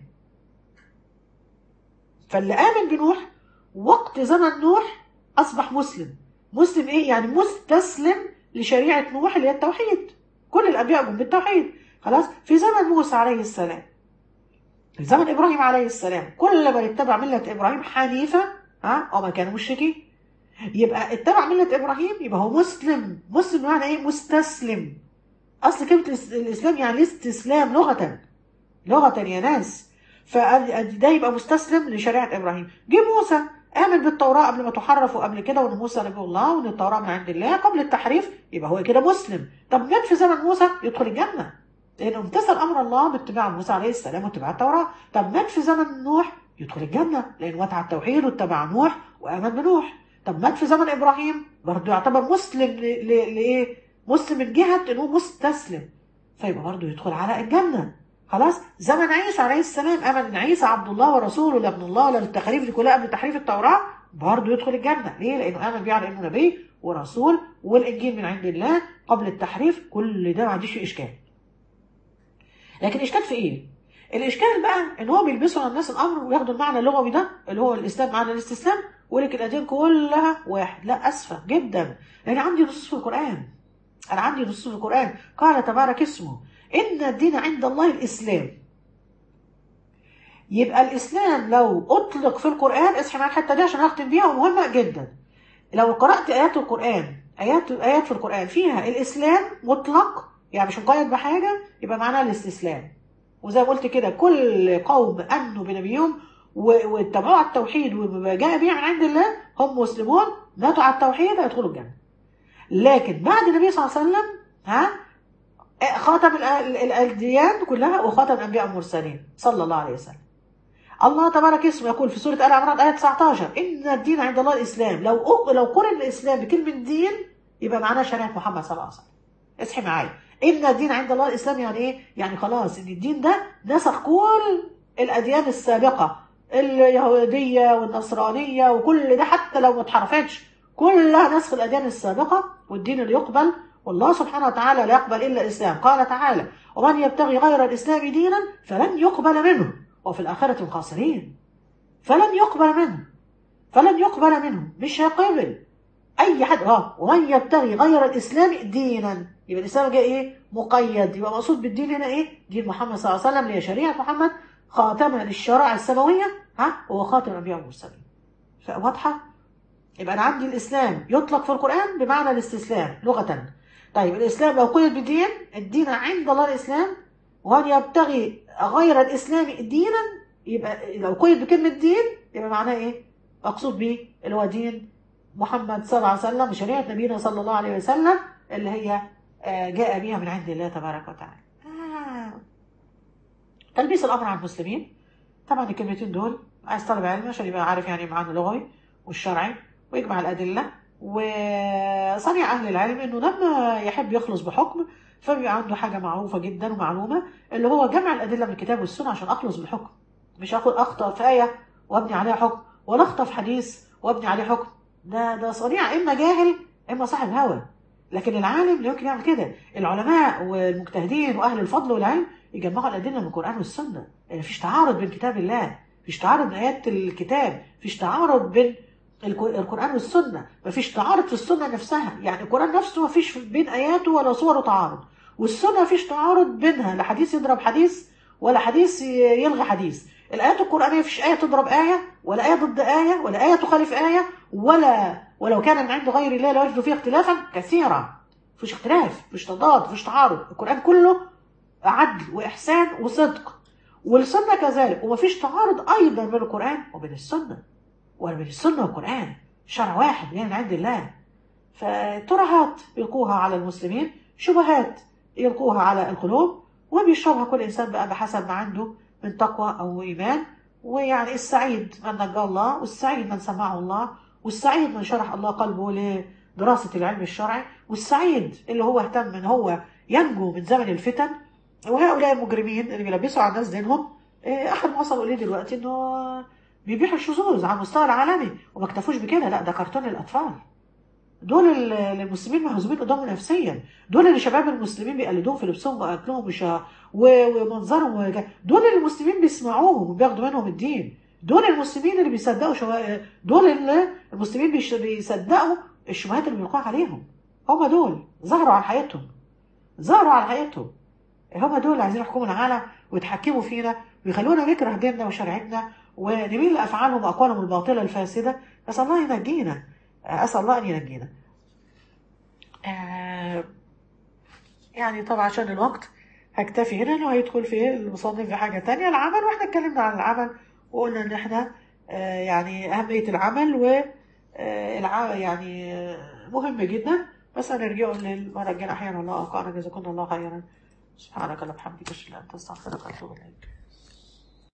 [SPEAKER 1] فاللي آمن بنوح وقت زمن نوح أصبح مسلم مسلم إيه يعني مستسلم لشريعة نوح اللي هي التوحيد كل الأنبياء جم بالتوحيد خلاص في زمن موسى عليه السلام في زمن ابراهيم عليه السلام كل من اتبع مله ابراهيم حنيفه ها وما كانوا مشركين يبقى اتبع مله ابراهيم يبقى هو مسلم مسلم يعني ايه مستسلم اصل كلمه الاسلام يعني الاستسلام لغه لغه يا ناس فده يبقى مستسلم لشريعه ابراهيم جه موسى آمن بالتوراة قبل ما تحرف وقبل كده وإن موسى نبي الله وإن التوراة من عند الله قبل التحريف يبقى هو كده مسلم طب مات في زمن موسى يدخل الجنة لأنه امتثل أمر الله باتباع موسى عليه السلام واتباع التوراة طب مات في زمن نوح يدخل الجنة لأنه مات على التوحيد واتبع نوح وآمن بنوح طب مات في زمن إبراهيم برضه يعتبر مسلم لإيه؟ مسلم من جهة إنه مستسلم فيبقى برضه يدخل على الجنة خلاص زمن عيسى عليه السلام امن ان عيسى عبد الله ورسوله لا ابن الله ولا التخريف دي كلها قبل تحريف التوراة برضه يدخل الجنة ليه؟ لأنه آمن بيه على إنه نبي ورسول والانجيل من عند الله قبل التحريف كل ده ما عنديش فيه اشكال لكن الاشكال في ايه الاشكال بقى ان هو بيلبسوا على الناس الامر وياخدوا المعنى اللغوي ده اللي هو الاسلام معنى الاستسلام ويقول لك الاديان كلها واحد لا اسفه جدا لان عندي نصوص في القران انا عندي نصوص في القران قال تبارك اسمه ان الدين عند الله الاسلام يبقى الاسلام لو اطلق في القران اصحي معايا الحته دي عشان اختم بيها ومهمه جدا لو قرات ايات القران ايات ايات في القران فيها الاسلام مطلق يعني مش مقيد بحاجه يبقى معناها الاستسلام وزي ما قلت كده كل قوم امنوا بنبيهم و- واتبعوا على التوحيد وما جاء به من عند الله هم مسلمون ماتوا على التوحيد هيدخلوا الجنه لكن بعد النبي صلى الله عليه وسلم ها خاتم ال- ال- الاديان كلها وخاتم الانبياء والمرسلين صلى الله عليه وسلم الله تبارك اسمه يقول في سوره ال عمران ايه 19 ان الدين عند الله الاسلام لو أق- لو قرن الاسلام بكلمه دين يبقى معناه شريعه محمد صلى الله عليه وسلم اصحي معايا ان الدين عند الله الاسلام يعني ايه يعني خلاص ان الدين ده نسخ كل الاديان السابقه اليهوديه والنصرانيه وكل ده حتى لو ما اتحرفتش كلها نسخ الاديان السابقه والدين اللي يقبل والله سبحانه وتعالى لا يقبل الا الاسلام قال تعالى ومن يبتغي غير الاسلام دينا فلن يقبل منه وفي الاخره هم خاسرين فلن يقبل منه فلن يقبل منه مش هيقبل اي حد اه ومن يبتغي غير الاسلام دينا يبقى الاسلام جاء ايه مقيد يبقى مقصود بالدين هنا ايه دين محمد صلى الله عليه وسلم اللي هي شريعه محمد خاتمه للشرائع السماويه ها هو خاتم الانبياء والمرسلين واضحه يبقى انا عندي الاسلام يطلق في القران بمعنى الاستسلام لغه طيب الاسلام لو قيد بدين الدين عند الله الاسلام ومن يبتغي غير الاسلام دينا يبقى لو قيد بكلمه دين يبقى معناه ايه مقصود به اللي هو دين محمد صلى الله عليه وسلم شريعه نبينا صلى الله عليه وسلم اللي هي آه، جاء بها من عند الله تبارك وتعالى آه. تلبيس الامر على المسلمين طبعا الكلمتين دول عايز طالب علم عشان يبقى عارف يعني معنى اللغوي والشرعي ويجمع الادله وصنيع اهل العلم انه لما يحب يخلص بحكم فبيبقى عنده حاجه معروفه جدا ومعلومه اللي هو جمع الادله من الكتاب والسنه عشان اخلص بالحكم مش اخد اخطا في ايه وابني عليها حكم ولا اخطا في حديث وابني عليه حكم ده ده صنيع اما جاهل اما صاحب هوى لكن العالم لا يمكن يعمل كده العلماء والمجتهدين واهل الفضل والعلم يجمعوا الادله من القران والسنه يعني مفيش تعارض بين كتاب الله مفيش تعارض بين ايات الكتاب مفيش تعارض بين الك- القران والسنه مفيش تعارض في السنه نفسها يعني القران نفسه مفيش بين اياته ولا صوره تعارض والسنه مفيش تعارض بينها لا حديث يضرب حديث ولا حديث ي- يلغي حديث الايات القرانيه مفيش ايه تضرب ايه ولا ايه ضد ايه ولا ايه تخالف ايه ولا ولو كان من عند غير الله لوجدوا فيه اختلافا كثيرا مفيش اختلاف مفيش تضاد مفيش تعارض القران كله عدل واحسان وصدق والسنه كذلك ومفيش تعارض ايضا بين القران وبين السنه ولا بين السنه والقران شرع واحد يعني من عند الله فترهات يلقوها على المسلمين شبهات يلقوها على القلوب وبيشربها كل انسان بقى بحسب ما عنده من تقوى او ايمان ويعني السعيد من نجى الله والسعيد من سمعه الله والسعيد من شرح الله قلبه لدراسه العلم الشرعي والسعيد اللي هو اهتم ان هو ينجو من زمن الفتن وهؤلاء المجرمين اللي بيلبسوا على الناس دينهم إيه، اخر ما وصلوا اليه دلوقتي انه بيبيحوا الشذوذ على المستوى العالمي وما اكتفوش بكده لا ده كرتون الاطفال دول ال- المسلمين مهزومين قدامهم نفسيا دول اللي شباب المسلمين بيقلدوهم في لبسهم واكلهم وش- و- ومنظرهم وج- دول اللي المسلمين بيسمعوهم وبياخدوا منهم الدين دول المسلمين اللي بيصدقوا شو... دول اللي المسلمين بيش... بيصدقوا الشبهات اللي بيلقوها عليهم هم دول ظهروا على حياتهم ظهروا على حياتهم هم دول اللي عايزين يحكموا العالم ويتحكموا فينا ويخلونا نكره ديننا وشريعتنا ونميل لافعالهم واقوالهم الباطله الفاسده اسال الله ينجينا اسال الله ان ينجينا آه، يعني طبعا عشان الوقت هكتفي هنا انه هيدخل في المصنف في حاجه تانية العمل واحنا اتكلمنا عن العمل وقلنا ان احنا آه، يعني اهميه العمل و آه، الع- يعني آه، مهم جدا بس هنرجعه للمره الجايه احيانا الله اقارن جزاكم الله خيرا سبحانك اللهم وبحمدك اشهد ان لا اله الا انت استغفرك واتوب اليك